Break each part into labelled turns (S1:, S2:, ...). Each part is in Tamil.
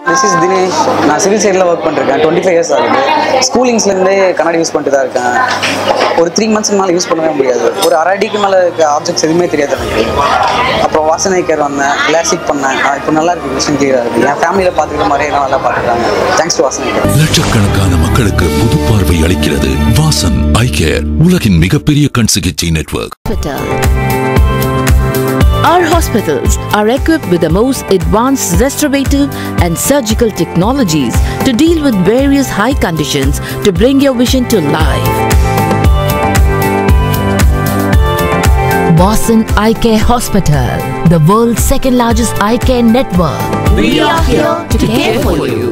S1: திஸ் இஸ் தினேஷ் நான் சிவில் சைடில் ஒர்க் பண்ணிருக்கேன் டுவெண்ட்டி ஃபைவ் இயர்ஸ் ஆகுது ஸ்கூலிங்ஸ்லேருந்தே கண்ணாடி யூஸ் பண்ணிட்டு தான் இருக்கேன் ஒரு த்ரீ மந்த்ஸ்க்கு மேலே யூஸ் பண்ணவே முடியாது ஒரு அரை அடிக்கு மேலே இருக்க ஆப்ஜெக்ட்ஸ் எதுவுமே தெரியாது எனக்கு அப்புறம் வாசனை கேர் வந்தேன் கிளாசிக் பண்ணேன் நான் இப்போ நல்லா இருக்கு விஷயம் கிளியராக இருக்குது என் ஃபேமிலியில் பார்த்துக்கிற மாதிரியே எல்லாம் நல்லா பார்த்துக்கிறாங்க தேங்க்ஸ் டு வாசனை கேர்
S2: லட்சக்கணக்கான மக்களுக்கு புது பார்வை அளிக்கிறது வாசன் ஐ கேர் உலகின் மிகப்பெரிய கண் சிகிச்சை network
S3: hospital. Our hospitals are equipped with the most advanced restorative and surgical technologies to deal with various high conditions to bring your vision to life. Boston Eye Care Hospital, the world's second largest eye care network. We are here to care for you.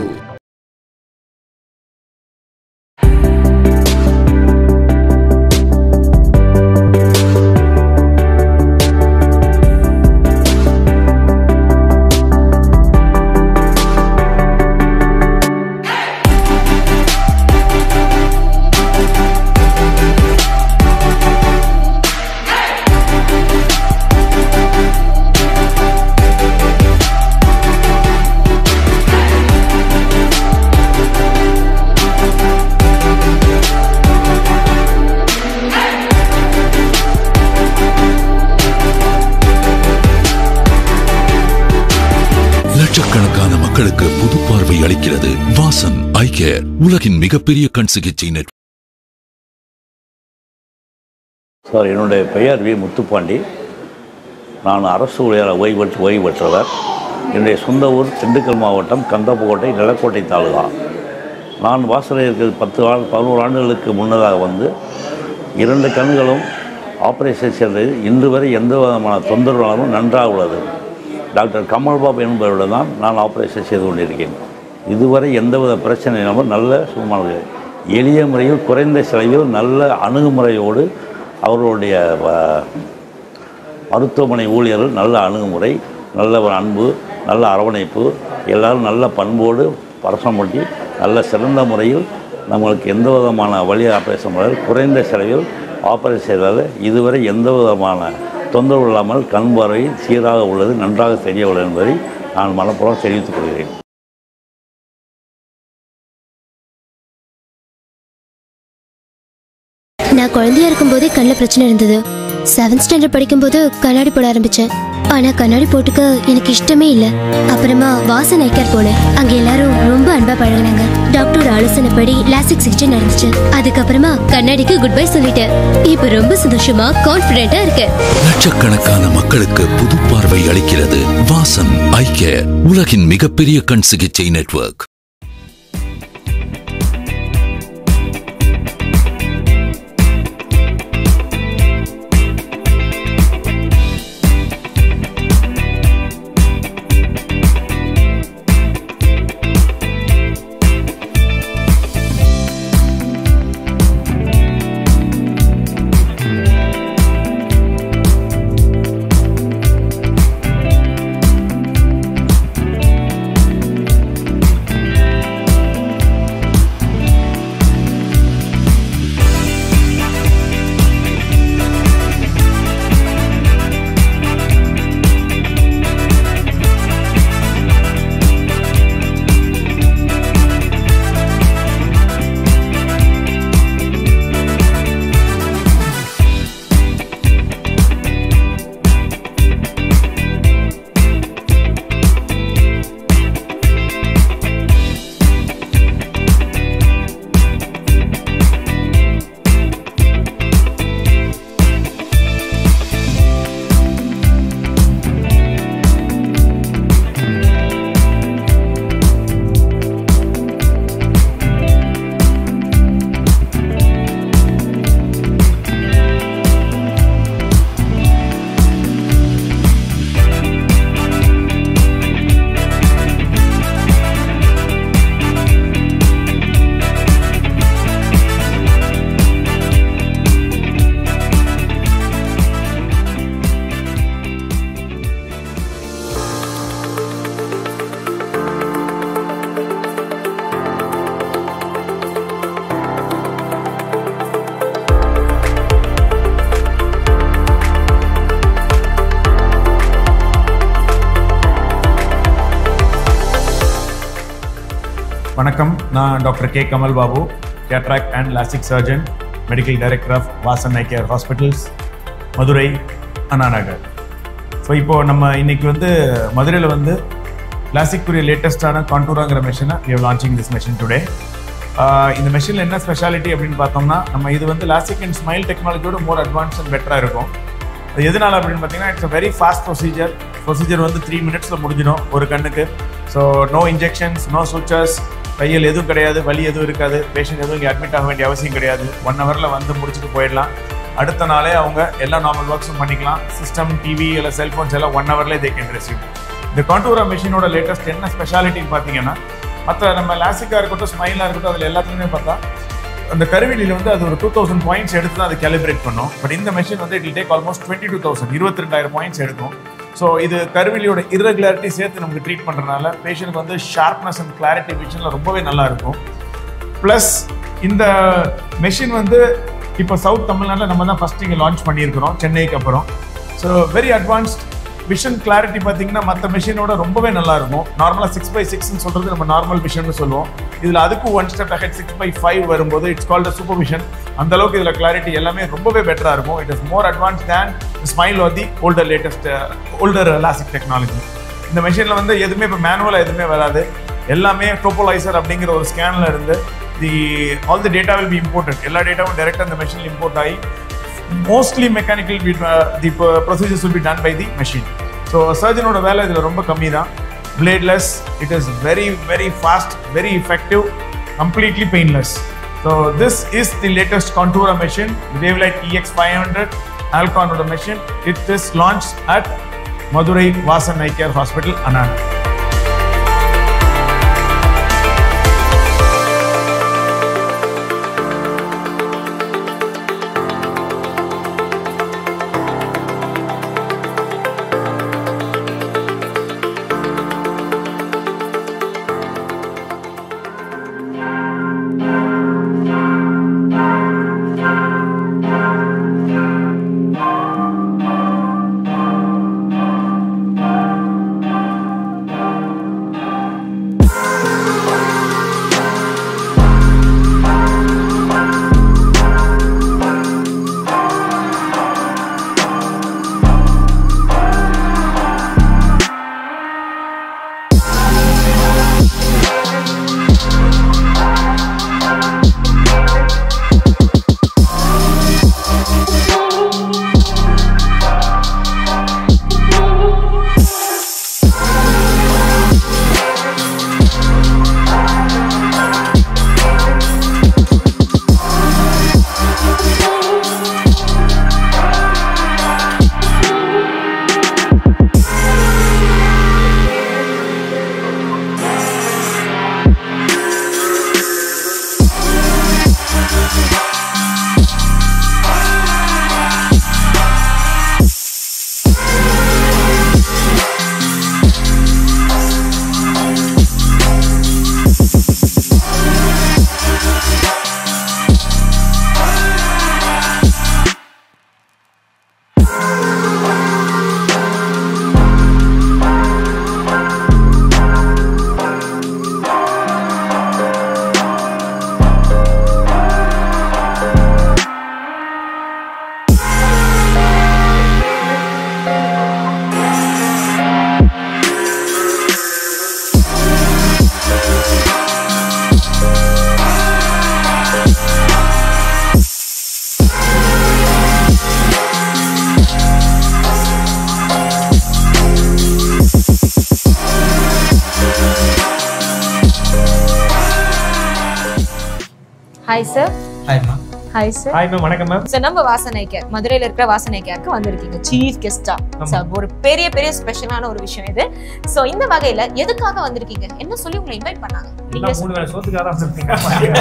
S2: லட்சக்கணக்கான மக்களுக்கு புது பார்வை அளிக்கிறது வாசன் ஐ கேர் உலகின் மிகப்பெரிய கண் சிகிச்சை நெட்வொர்க்
S4: சார் என்னுடைய பெயர் வி முத்துப்பாண்டி நான் அரசு ஊழியர் ஓய்வு பெற்று ஓய்வு பெற்றவர் என்னுடைய சொந்த ஊர் திண்டுக்கல் மாவட்டம் கந்தப்புக்கோட்டை நிலக்கோட்டை தாலுகா நான் வாசலில் இருக்கிற பத்து ஆண்டு பதினோரு ஆண்டுகளுக்கு முன்னதாக வந்து இரண்டு கண்களும் ஆபரேஷன் செய்தது இன்று வரை எந்த விதமான தொந்தரவாலும் நன்றாக உள்ளது டாக்டர் கமல்பாபு என்பவருடன் தான் நான் ஆபரேஷன் செய்து கொண்டிருக்கேன் இதுவரை எந்தவித பிரச்சனை இல்லாமல் நல்ல சுகமானது எளிய முறையில் குறைந்த செலவில் நல்ல அணுகுமுறையோடு அவர்களுடைய வ- மருத்துவமனை ஊழியர்கள் நல்ல அணுகுமுறை நல்ல ஒரு அன்பு நல்ல அரவணைப்பு எல்லாரும் நல்ல பண்போடு பரசம் பண்ணி நல்ல சிறந்த முறையில் நம்மளுக்கு எந்த விதமான வழி ஆபரேஷன் முறையில் குறைந்த செலவில் ஆபரேஷன் செய்தால் இதுவரை எந்த விதமான தொந்தரவு இல்லாமல் கண் பார்வை சீராக உள்ளது நன்றாக தெரிய உள்ளது என்பதை நான் மனப்பூர்வம் தெரிவித்துக் கொள்கிறேன்
S5: நான் குழந்தையா இருக்கும்போதே கண்ணில் பிரச்சனை இருந்தது செவன்த் ஸ்டாண்டர்ட் படிக்கும்போது கண்ணாடி போட ஆரம்பிச்சேன் ஆனா கண்ணாடி போட்டுக்க எனக்கு இஷ்டமே இல்ல அப்புறமா வாசன் ஐக்கர் போனேன் அங்க எல்லாரும் ரொம்ப அன்பா பழகுனாங்க டாக்டரோட ஆலோசனைப்படி லாசிக் சிகிச்சை நடந்துச்சு அதுக்கப்புறமா கண்ணாடிக்கு குட் பை சொல்லிட்டேன் இப்ப ரொம்ப சந்தோஷமா கான்பிடென்ட்டா இருக்கேன்
S2: லட்சக்கணக்கான மக்களுக்கு புது பார்வை அளிக்கிறது வாசன் ஐ கேர் உலகின் மிகப்பெரிய கண் சிகிச்சை நெட்வொர்க்
S6: வணக்கம் நான் doctor K Kamal Babu cataract and lasik surgeon medical director of Vasan eye care hospitals Madurai Anna Nagar so இப்போது நம்ம இன்னைக்கு வந்து மதுரையில் வந்து லாஸ்டிக்குரிய லேட்டஸ்டான கான்டூராங்கிற மிஷினை we are launching this machine today ஆஹ் இந்த மெஷினில் என்ன ஸ்பெஷாலிட்டி அப்படின்னு பார்த்தோம்னா நம்ம இது வந்து லாஸ்டிக் அண்ட் ஸ்மைல் டெக்னாலஜியோட மோர் அட்வான்ஸ் அண்ட் பெட்டராக இருக்கும் அது எதனால அப்படின்னு பார்த்தீங்கன்னா it's very fast procedure procedure வந்து த்ரீ மினிட்ஸில் முடிஞ்சிடும் ஒரு கண்ணுக்கு so no injections no sutures தையல் எதுவும் கிடையாது வலி எதுவும் இருக்காது பேஷண்ட் எதுவும் இங்கே அட்மிட் ஆக வேண்டிய அவசியம் கிடையாது ஒன் ஹவரில் வந்து முடிச்சுட்டு போயிடலாம் அடுத்த நாளே அவங்க எல்லா நார்மல் ஒர்க்ஸும் பண்ணிக்கலாம் சிஸ்டம் டிவி இல்லை செல்ஃபோன்ஸ் எல்லாம் ஒன் ஹவர்லேயே தே கேன் ரிசீவ் இந்த கான்டூரா மிஷினோட லேட்டஸ்ட் என்ன ஸ்பெஷாலிட்டின்னு பார்த்தீங்கன்னா மற்ற நம்ம லாசிக்காக இருக்கட்டும் ஸ்மைலாக இருக்கட்டும் அதில் எல்லாத்துலேயுமே பார்த்தா அந்த கருவிலியில் வந்து அது ஒரு டூ தௌசண்ட் பாயிண்ட்ஸ் எடுத்து தான் அதை கேலிப்ரேட் பண்ணும் பட் இந்த மெஷின் வந்து it take almost twenty two thousand இருபத்தி ரெண்டாயிரம் பாயிண்ட்ஸ் எடுக்கும் ஸோ இது கருவிலியோட irregularity சேர்த்து நமக்கு ட்ரீட் பண்ணுறதுனால பேஷண்ட்க்கு வந்து ஷார்ப்னஸ் அண்ட் கிளாரிட்டி விஷனில் ரொம்பவே நல்லா இருக்கும் ப்ளஸ் இந்த மெஷின் வந்து இப்போ சவுத் தமிழ்நாட்டில் நம்ம தான் ஃபஸ்ட் இங்கே லான்ச் பண்ணியிருக்கிறோம் சென்னைக்கு அப்புறம் so very advanced vision clarity பார்த்தீங்கன்னா மற்ற மிஷினோட ரொம்பவே நல்லா இருக்கும் நார்மலாக சிக்ஸ் பை சிக்ஸ்னு சொல்கிறது நம்ம நார்மல் விஷன் சொல்லுவோம் இதில் அதுக்கும் one step ahead six by five வரும்போது இட்ஸ் கால்ட் சூப்பர் விஷன் அந்த அளவுக்கு இதில் கிளாரிட்டி எல்லாமே ரொம்பவே பெட்டராக இருக்கும் it is more advance than smile or the older latest older lasik technology இந்த மெஷினில் வந்து எதுவுமே இப்போ மேனுவலாக எதுவுமே வராது எல்லாமே டோப்போலைசர் அப்படிங்கிற ஒரு ஸ்கேனில் இருந்து the all the data will be imported எல்லா டேட்டாவும் டேரெக்டாக இந்த மெஷினில் இம்போர்ட் ஆகி mostly mechanical the procedures will be done by the machine so சர்ஜனோட வேலை இதில் ரொம்ப கம்மி தான் bladeless it is very very fast very effective completely painless so this is the latest contour machine wavelight ex500 alcon machine it is launched at madurai vasan eye care hospital anand
S7: hi sir
S8: ஹாய்மா
S7: ஹாய் சார்
S6: ஹாய் மேம் வணக்கம் மேம்
S7: சார் நம்ம வாசனை கேர் மதுரையில இருக்கிற வாசனை கேருக்கு வந்திருக்கீங்க சீஃப் கெஸ்டா சார் ஒரு பெரிய பெரிய ஸ்பெஷலான ஒரு விஷயம் இது சோ இந்த வகையில எதுக்காக வந்திருக்கீங்க என்ன சொல்லி உங்களை இன்வைட் பண்ணாங்க நீங்க
S6: மூணு வேலை சோத்துக்காக தான் வந்திருக்கீங்க.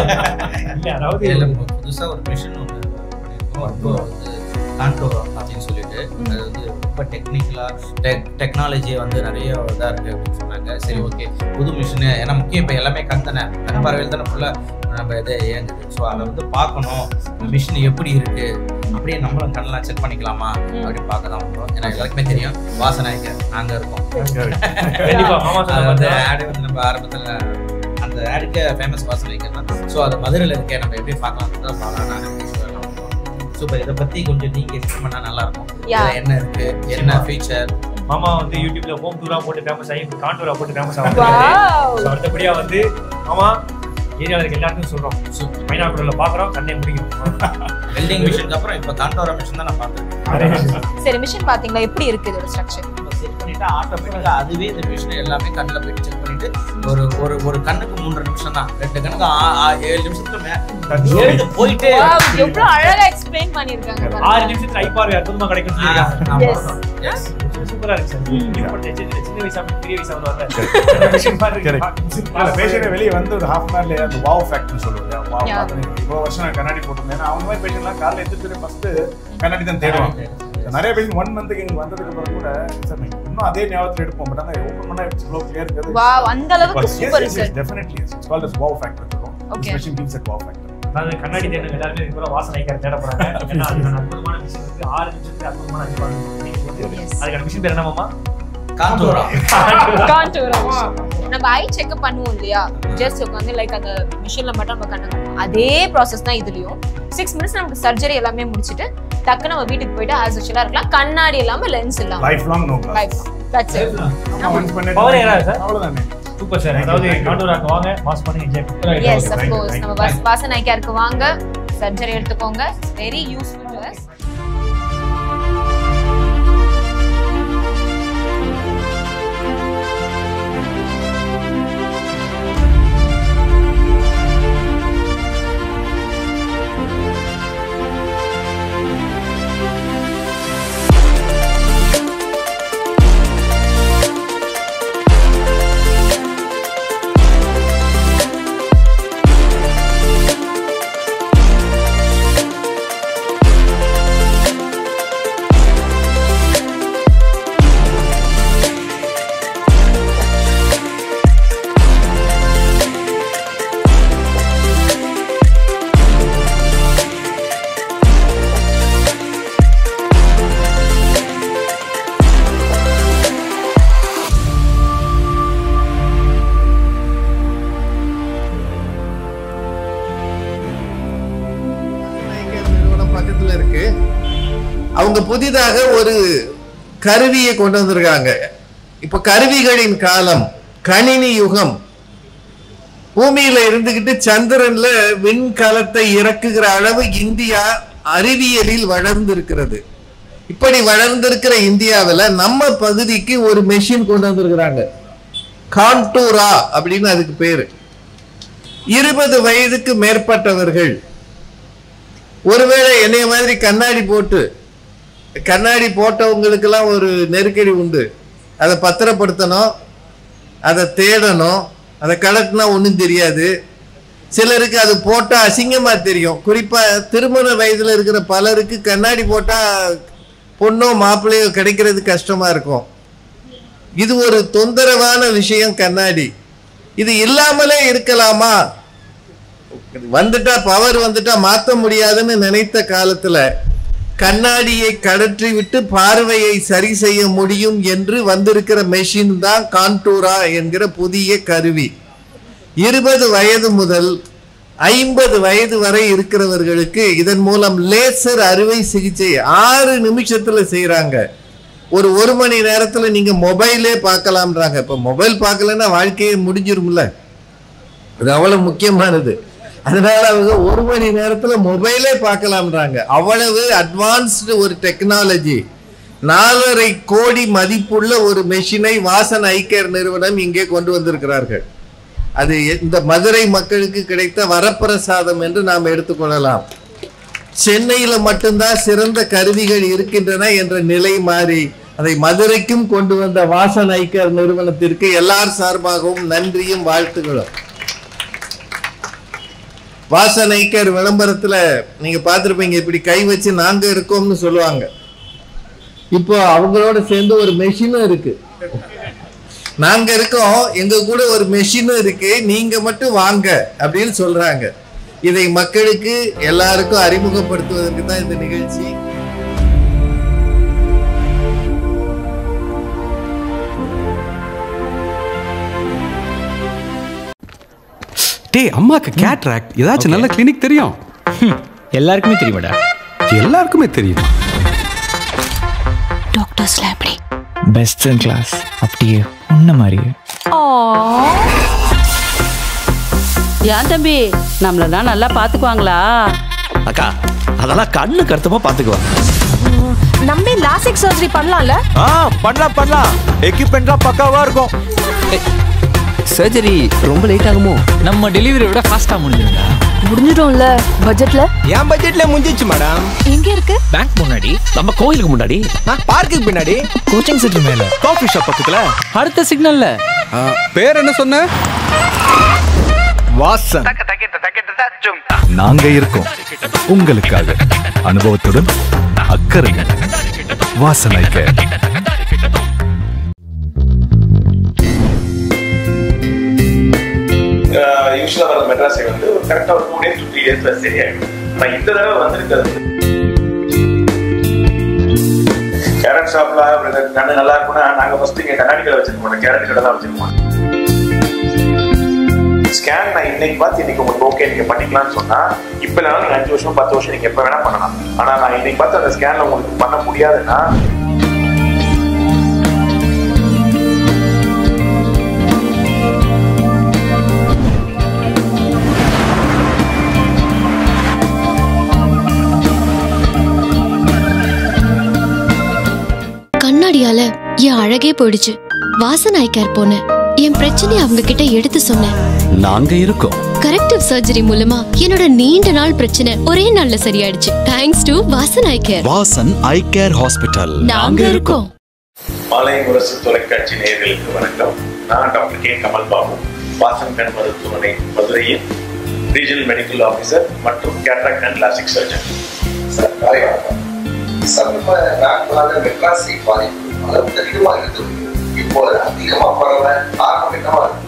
S6: இல்ல அதாவது
S8: இல்ல புதுசா ஒரு மிஷின் ஒன்று பண்ணியிருக்கோம் ரொம்ப வந்து கான்டோர் அப்படின்னு சொல்லிட்டு அது வந்து ரொம்ப டெக்னிக்கலா டெக் டெக்னாலஜி வந்து நிறைய இதா இருக்கு அப்படின்னு சொன்னாங்க சரி ஓகே புது மிஷின் ஏன்னா முக்கியம் இப்போ எல்லாமே கண் தானே கண் பார்வையில் தானே ஃபுல்லா நம்ம இதை இயங்குது ஸோ அதை வந்து பார்க்கணும் மிஷின் எப்படி இருக்கு அப்படியே நம்மளும் கண்ணெல்லாம் செக் பண்ணிக்கலாமா அப்படின்னு பார்க்க தான் வந்தோம் ஏன்னா எல்லாருக்குமே தெரியும் வாசனை நாங்க இருக்கோம்
S6: கண்டிப்பா மாமா
S8: அது
S6: சொன்ன
S8: வந்து
S6: மாதிரி
S8: ஆடு வந்து நம்ம ஆரம்பத்துல அந்த ஆடுக்கு ஃபேமஸ் வாசனை வைக்கலாம் ஸோ அது மதுரையில் இருக்கேன் நம்ம எப்படி பார்க்கலாம் தான் பார்க்கலாம் நான் சூப்பர் இதை பத்தி கொஞ்சம் நீங்க எக்ஸ்பிளைன் பண்ணா நல்லா இருக்கும்
S7: Yeah.
S8: இதுல என்ன இருக்கு என்ன ஃபீச்சர்
S6: மாமா வந்து யூடியூப்ல ஹோம் டூரா போட்டு ஃபேமஸ் ஆகி காண்டூரா போட்டு ஃபேமஸ்
S7: Wow.
S6: ஆகும் அடுத்தபடியா வந்து மாமா ஏரியாவில் இருக்க எல்லாருக்கும் சொல்றோம் மைனாக்குள்ள பாக்குறோம் கண்ணை முடிக்கும்
S8: வெல்டிங் மிஷினுக்கு அப்புறம் இப்போ காண்டோரா மிஷின் தான் நான் பார்த்தேன்
S7: சரி மிஷின் பாத்தீங்களா எப்படி இருக்கு இதோட ஸ்ட்ரக்சர்
S8: செட் பண்ணிட்டு ஆட்டோமேட்டிக்கா அதுவே இந்த மிஷின் எல்லாமே கண்ணில் போயிட்டு செக் பண்ணிட்டு ஒரு ஒரு ஒரு கண்ணுக்கு மூன்றரை நிமிஷம் தான் ரெண்டு கண்ணுக்கு ஆ- ஆ- ஏழு நிமிஷத்துல மே- எழுந்து போயிட்டே
S7: எவ்வளவு அழகா எக்ஸ்பிளைன் பண்ணிருக்காங்க
S6: ஆறு
S7: பாருங்க.
S6: நிமிஷத்துல ஐபார்வை அற்புதமா கிடைக்கும்
S7: Yes.
S8: Yes.
S6: சூப்பரா இருக்கு சார் இப்ப சின்ன சின்ன வயசா பெரிய வயசா வருவாங்க
S9: பேஷண்ட் வெளியே வந்து ஒரு ஹாஃப் அன் ஹவர்ல அந்த வாவ் ஃபேக்ட்னு சொல்லுவாங்க வாவ்
S7: Yeah.
S9: இவ்வளோ வருஷம் நான் கண்ணாடி போட்டிருந்தேன் அவங்க மாதிரி பேஷண்ட்லாம் காலைல எந்திரிச்சு ஃபர்ஸ்ட் கண்ணாடி தான் தேடுவாங்க நிறைய பேஷண்ட் ஒன் மந்த்துக்கு எங்களுக்கு வந்ததுக்கு அப்புறம் கூட சார் இன்னும் அதே ஞாபகத்தில் எடுப்போம் பட் ஆனால் ஓப்பன் பண்ணா இட்ஸ் இவ்வளோ கிளியர்
S7: Wow, அந்த அளவுக்கு super sir
S9: definitely it's called as wow factor
S7: Okay.
S9: Special gives at wow factor
S6: அதாவது கண்ணாடி தேடுங்க எல்லாருமே இது கூட வாசனை ஐக்கார தேட போறாங்க ஏன்னா அதுக்கான அற்புதமான மிஷின் இருக்கு ஆறு நிமிஷத்துக்கு அற்புதமான ஐபார்
S7: Yes.
S6: அதுக்கான மிஷின் பேர் என்ன மாமா
S8: காண்டோரா
S7: காண்டூர் நம்ம ஐ செக்அப் பண்ணுவோம் இல்லையா ஜஸ்ட் உட்காந்து லைக் அந்த மிஷின்ல மட்டும் நம்ம கண்ணு காட்டுவோம். அதே ப்ராசஸ் தான் இதுலயும் சிக்ஸ் மினிட்ஸ் நமக்கு சர்ஜரி எல்லாமே முடிச்சிட்டு டக்கு நம்ம வீட்டுக்கு போயிட்டு ஆஸ் யூஷுவலா இருக்கலாம் கண்ணாடி இல்லாம லென்ஸ் இல்லாம
S9: life long no glass
S7: life that's it
S9: once பண்ணிட்டு
S6: Power ஏறாது சார்?
S9: அவ்வளவுதானே
S6: சூப்பர் சார் அதாவது காண்டூராக்கு வாங்க வாஷ் பண்ணி என்ஜாய்
S7: எஸ் அஃப் கோர்ஸ் நம்ம வாஸ் வாசன் ஐ கேருக்கு வாங்க சர்ஜரி எடுத்துக்கோங்க வெரி யூஸ்ஃபுல் டு அஸ்
S10: நிறுவனம் பக்கத்துல இருக்கு அவங்க புதிதாக ஒரு கருவியை கொண்டு வந்திருக்காங்க இப்ப கருவிகளின் காலம் கணினி யுகம் பூமியில இருந்துகிட்டு சந்திரன்ல விண்கலத்தை இறக்குகிற அளவு இந்தியா அறிவியலில் வளர்ந்திருக்கிறது இப்படி வளர்ந்திருக்கிற இந்தியாவில் நம்ம பகுதிக்கு ஒரு மெஷின் கொண்டு வந்திருக்கிறாங்க கான்டூரா அப்படின்னு அதுக்கு பேரு இருபது வயதுக்கு மேற்பட்டவர்கள் ஒருவேளை என்னைய மாதிரி கண்ணாடி போட்டு கண்ணாடி போட்டவங்களுக்கெல்லாம் ஒரு நெருக்கடி உண்டு அதை பத்திரப்படுத்தணும் அதை தேடணும் அதை கலட்டினா ஒன்றும் தெரியாது சிலருக்கு அது போட்டால் அசிங்கமாக தெரியும் குறிப்பாக திருமண வயதில் இருக்கிற பலருக்கு கண்ணாடி போட்டால் பொண்ணோ மாப்பிள்ளையோ கிடைக்கிறது கஷ்டமாக இருக்கும் இது ஒரு தொந்தரவான விஷயம் கண்ணாடி இது இல்லாமலே இருக்கலாமா வந்துட்டா பவர் வந்துட்டா மாத்த முடியாதுன்னு நினைத்த காலத்துல கண்ணாடியை கடற்றி விட்டு பார்வையை சரி செய்ய முடியும் என்று வந்திருக்கிற மெஷின் தான் கான்டூரா என்கிற புதிய கருவி இருபது வயது முதல் ஐம்பது வயது வரை இருக்கிறவர்களுக்கு இதன் மூலம் லேசர் அறுவை சிகிச்சை ஆறு நிமிஷத்துல செய்றாங்க ஒரு ஒரு மணி நேரத்துல நீங்க மொபைலே பார்க்கலாம்ன்றாங்க இப்ப மொபைல் பார்க்கலன்னா வாழ்க்கையே முடிஞ்சிரும்ல அது அவ்வளவு முக்கியமானது அதனால அவங்க ஒரு மணி நேரத்துல மொபைலே பார்க்கலாம்ன்றாங்க அவ்வளவு அட்வான்ஸ்டு ஒரு டெக்னாலஜி நாலரை கோடி மதிப்புள்ள ஒரு மெஷினை வாசன் ஐகேர் நிறுவனம் இங்கே கொண்டு வந்திருக்கிறார்கள் அது இந்த மதுரை மக்களுக்கு கிடைத்த வரப்பிரசாதம் என்று நாம் எடுத்துக்கொள்ளலாம் சென்னையில மட்டும்தான் சிறந்த கருவிகள் இருக்கின்றன என்ற நிலை மாறி அதை மதுரைக்கும் கொண்டு வந்த வாசன் ஐக்கர் நிறுவனத்திற்கு எல்லார் சார்பாகவும் நன்றியும் வாழ்த்துகளும் வாசன் ஐக்கர் விளம்பரத்துல நீங்க பார்த்திருப்பீங்க இப்படி கை வச்சு நாங்க இருக்கோம்னு சொல்லுவாங்க இப்போ அவங்களோட சேர்ந்து ஒரு மெஷினும் இருக்கு நாங்க இருக்கோம் எங்க கூட ஒரு மெஷினும் இருக்கு நீங்க மட்டும் வாங்க அப்படின்னு சொல்றாங்க இதை மக்களுக்கு எல்லாருக்கும் அறிமுகப்படுத்துவதற்கு தான் இந்த நிகழ்ச்சி
S11: டேய் அம்மாக்கு கேட்ராக்ட் ஏதாச்சும் நல்ல கிளினிக் தெரியும்
S12: எல்லாருக்குமே தெரியுமாடா
S11: எல்லாருக்குமே தெரியும்
S13: டாக்டர்ஸ்லாம் எப்படி
S12: பெஸ்ட் இன் கிளாஸ் அப்படியே உன்ன மாதிரியே
S14: ஏன் தம்பி நம்மளெல்லாம் நல்லா பார்த்துக்குவாங்களா
S15: அக்கா அதெல்லாம் கண்ணு கருத்துமா பாத்துக்குவா
S13: நம்பி லாசிக் சர்ஜரி பண்ணலாம்ல
S15: ஆ பண்ணலாம் பண்ணலாம் எக்யூப்மெண்ட்லாம் பக்காவா இருக்கும்
S12: சர்ஜரி ரொம்ப லேட் ஆகுமோ நம்ம டெலிவரி விட ஃபாஸ்டா முடிஞ்சிருந்தா
S13: முடிஞ்சிடும்ல பட்ஜெட்ல
S12: என் பட்ஜெட்ல முடிஞ்சிச்சு மேடம்
S13: எங்க இருக்கு
S12: பேங்க் முன்னாடி நம்ம கோயிலுக்கு முன்னாடி பார்க்குக்கு பின்னாடி கோச்சிங் சென்டர் மேல காஃபி ஷாப் பக்கத்துல அடுத்த சிக்னல்ல
S11: பேர் என்ன சொன்ன
S12: வாசன்
S16: நாங்க இருக்கோம் உங்களுக்காக அனுபவத்துடன் அக்கறை வாசனைக்க
S9: யூஸ்வலாக வர மெட்ராஸை வந்து ஒரு கரெக்டாக ஒரு டூ டேஸ் டூ த்ரீ டேஸ்ல சரியாயிடும் நான் இந்த தடவை வந்திருக்கிறது கேரட் ஷாப்ல கண்ணு நல்லா இருக்கும்னா நாங்க ஃபர்ஸ்ட் இங்க கண்ணாடி கடை வச்சிருக்க மாட்டோம் கேரட் கடை தான் வச்சிருக்கோம் ஸ்கேன் நான் இன்னைக்கு பார்த்து இன்னைக்கு உங்களுக்கு ஓகே நீங்க பண்ணிக்கலாம்னு சொன்னா இப்ப இல்லைனாலும் நீங்க அஞ்சு வருஷம் பத்து வருஷம் நீங்க எப்ப வேணா பண்ணலாம் ஆனா நான் இன்னைக்கு பார்த்து அந்த ஸ்கேன்ல உங்களுக்கு பண்ண முடியாதுன்னா
S5: கண்ணாடியால என் அழகே போயிடுச்சு வாசன் ஐ கேர் போனேன் என் பிரச்சனையை அவங்க கிட்ட எடுத்து சொன்னேன்
S2: நாங்க இருக்கோம்
S5: கரெக்டிவ் சர்ஜரி மூலமா என்னோட நீண்ட நாள் பிரச்சனை ஒரே நாள்ல சரியாயிடுச்சு thanks to Vasan eye care
S16: Vasan eye care hospital
S5: நாங்க இருக்கோம்
S9: மாலை முரசு தொலைக்காட்சி நேயர்களுக்கு வணக்கம் நான் டாக்டர் கே கமல் பாபு வாசன் கண் மருத்துவமனை மதுரையின் ரீஜனல் மெடிக்கல் ஆஃபீஸர் மற்றும் cataract and lasik surgeon
S17: sir காலை வணக்கம் சமீப நாட்களாக மெட்ராஸை பாதிப்பு அளவுக்கு அதிகமாக இருந்தது இப்போது அதிகமா பரவ காரணம் என்னவா இருக்கு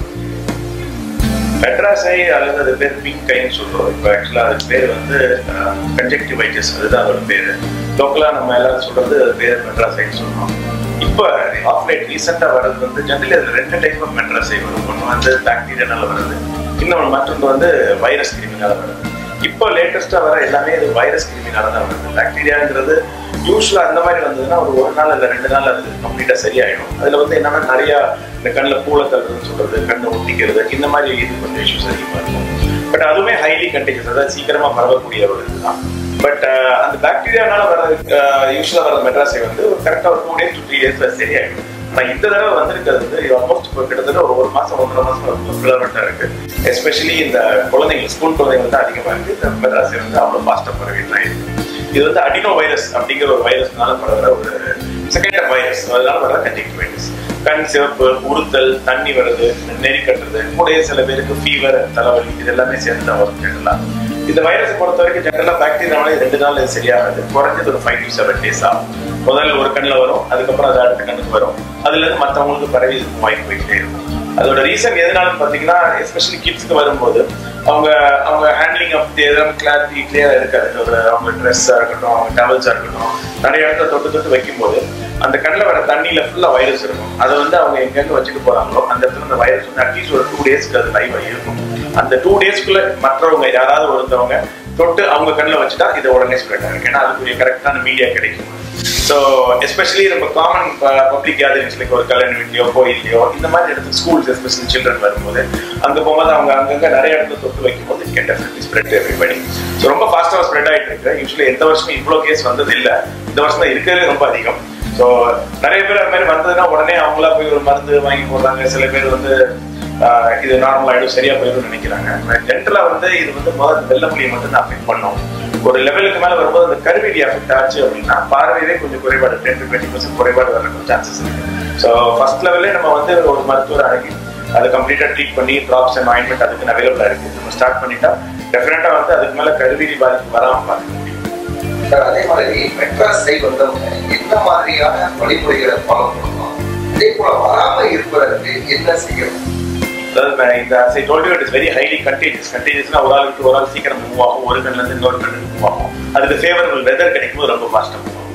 S9: மெட்ராஸை அல்லது அது பேர் பிங்க் கைன்னு சொல்றோம் இப்போ ஆக்சுவலாக அது பேர் வந்து கன்ஜெக்டிவைட்டிஸ் அதுதான் அதோட பேர் லோக்கலாக நம்ம எல்லாரும் சொல்றது அது பேர் மெட்ராஸைன்னு சொல்றோம் இப்போ ஆஃப் லைட் ரீசெண்டாக வர்றது வந்து ஜென்ரலி அதில் ரெண்டு டைப் ஆஃப் மெட்ராஸை வரும் ஒன்று வந்து பாக்டீரியானால வருது இன்னொன்று மற்றொன்று வந்து வைரஸ் கிருமினால வருது இப்போ லேட்டஸ்ட்டாக வர எல்லாமே இது வைரஸ் கிருமினால தான் வருது பாக்டீரியாங்கிறது யூஸ்வலாக அந்த மாதிரி வந்ததுன்னா ஒரு ஒரு நாள் இல்லை ரெண்டு நாள் அது கம்ப்ளீட்டாக சரியாயிடும் அதில் வந்து என்னன்னா நிறையா இந்த கண்ணில் பூளை தள்ளுறதுன்னு சொல்றது கண்ணை ஒட்டிக்கிறது இந்த மாதிரி இது கொஞ்சம் இஷ்யூஸ் அதிகமாக இருக்கும் பட் அதுவுமே ஹைலி கண்டிஜஸ் அதாவது சீக்கிரமா பரவக்கூடிய ஒரு இதுதான் பட் அந்த பாக்டீரியானால வர யூஸ்வலாக வர மெட்ராஸை வந்து ஒரு கரெக்டாக ஒரு டூ டேஸ் டூ த்ரீ டேஸ்ல சரியாயிடும் ஆனால் இந்த தடவை வந்திருக்கிறது வந்து ஆல்மோஸ்ட் இப்போ கிட்டத்தட்ட ஒரு ஒரு மாசம் ஒன்றரை மாசம் ரொம்ப ரிலவெண்ட்டாக இருக்கு எஸ்பெஷலி இந்த குழந்தைங்க ஸ்கூல் குழந்தைங்க தான் அதிகமாக இருக்கு இந்த மெட்ராஸை வந்து அவ்வளோ ஃபாஸ்ட்டாக பரவிட்டுலாம் இருக்கு இது வந்து அடினோ வைரஸ் அப்படிங்கிற ஒரு வைரஸ்னால பரவுற ஒரு செகண்ட் வைரஸ் அதனால வர கன்ஜெக்டிவைட்டிஸ் கண் சிவப்பு உறுத்தல் தண்ணி வருது நெறி கட்டுறது கூடயே சில பேருக்கு ஃபீவர் தலைவலி இது எல்லாமே சேர்ந்து தான் வரும் ஜெனரலாக இந்த வைரஸை பொறுத்த வரைக்கும் ஜெனரலாக பாக்டீரியானாலே ரெண்டு நாள் இது சரியாகாது குறைஞ்சது ஒரு ஃபைவ் டு செவன் டேஸ் ஆகும் முதல்ல ஒரு கண்ணில் வரும் அதுக்கப்புறம் அது அடுத்த கண்ணுக்கு வரும் அதுல இருந்து மற்றவங்களுக்கு பரவி வாய்ப்பு போயிட்டே இருக்கும் அதோட ரீசன் எதனாலும் பார்த்தீங்கன்னா எஸ்பெஷலி கிட்ஸ்க்கு வரும்போது அவங்க அவங்க ஹேண்ட்லிங் ஆஃப் எதாவது கிளாரிட்டி கிளியரா இருக்காது ஒரு அவங்க ட்ரெஸ்ஸாக இருக்கட்டும் அவங்க டவல்ஸாக இருக்கட்டும் நிறைய இடத்துல தொட்டு தொட்டு வைக்கும்போது அந்த கண்ணில் வர தண்ணியில ஃபுல்லா வைரஸ் இருக்கும் அதை வந்து அவங்க எங்கெங்க வச்சுட்டு போறாங்களோ அந்த இடத்துல அந்த வைரஸ் வந்து அட்லீஸ்ட் ஒரு டூ டேஸ்க்கு அது லைவா இருக்கும் அந்த டூ டேஸ்க்குள்ள மற்றவங்க யாராவது ஒருத்தவங்க தொட்டு அவங்க கண்ணில் வச்சுட்டா இது உடனே ஸ்ப்ரெட் ஆகும் ஏன்னா அதுக்குரிய கரெக்டான மீடியா கிடைக்கும் ஸோ எஸ்பெஷலி நம்ம காமன் பப்ளிக் கேதரிங்ஸ் லைக் ஒரு கல்யாண வீட்லையோ கோயிலையோ இந்த மாதிரி இடத்துல ஸ்கூல்ஸ் எஸ்பெஷலி சில்ட்ரன் வரும்போது அங்கே போகும்போது அவங்க அங்கங்கே நிறைய இடத்துல தொட்டு வைக்கும்போது can definitely spread everybody so ரொம்ப ஃபாஸ்ட்டாக ஸ்ப்ரெட் ஆகிட்டு இருக்கு யூஸ்வலி எந்த வருஷமும் இவ்வளோ கேஸ் வந்தது இல்லை இந்த வருஷம் தான் இருக்கிறதே ரொம்ப அதிகம் ஸோ நிறைய பேர் அது மாதிரி வந்ததுன்னா உடனே அவங்களா போய் ஒரு மருந்து வாங்கி போடுறாங்க சில பேர் வந்து ஆஹ் இது நார்மல் ஆயிடும் சரியா போயிடும் நினைக்கிறாங்க ஜென்ரலா வந்து இது வந்து முதல்ல வெள்ள மொழியை மட்டும் தான் அஃபெக்ட் பண்ணும் ஒரு லெவலுக்கு மேல வரும்போது அந்த கருவெடி அஃபெக்ட் ஆச்சு அப்படின்னா பார்வையிலே கொஞ்சம் குறைபாடு டென் டு டுவெண்ட்டி பர்சன்ட் குறைபாடு வரக்கூடிய சான்சஸ் இருக்கு ஸோ ஃபர்ஸ்ட் லெவல்லே நம்ம வந்து ஒரு மருத்துவர் அணுகி அதை கம்ப்ளீட்டா ட்ரீட் பண்ணி ட்ராப்ஸ் அண்ட் ஆயின்மெண்ட் அதுக்கு அவைலபிளா இருக்கு நம்ம ஸ்டார்ட் பண்ணிட்டா டெஃபினட்டா வந்து அதுக்கு மேல கருவெடி பாதிப்பு வராம பார்த்துக்க முடியும்
S17: சார் அதே மாதிரி மெட்ராஸ் சைடு வந்தவங்க என்ன மாதிரியான வழிமுறைகளை ஃபாலோ பண்ணலாம் அதே போல வராம இருப்பதற்கு என்ன செய்யணும்
S9: அதாவது நான் இந்த I told you it is very highly contagious கண்டேஜியஸ்னா ஒரு ஆளுக்கு ஒரு ஆள் சீக்கிரம் மூவ் ஆகும் ஒரு கண்ணுல இருந்து இன்னொரு கண்ணுக்கு மூவ் ஆகும் அதுக்கு ஃபேவரபிள் வெதர் கிடைக்கும் போது ரொம்ப ஃபாஸ்ட்டாக மூவ் ஆகும்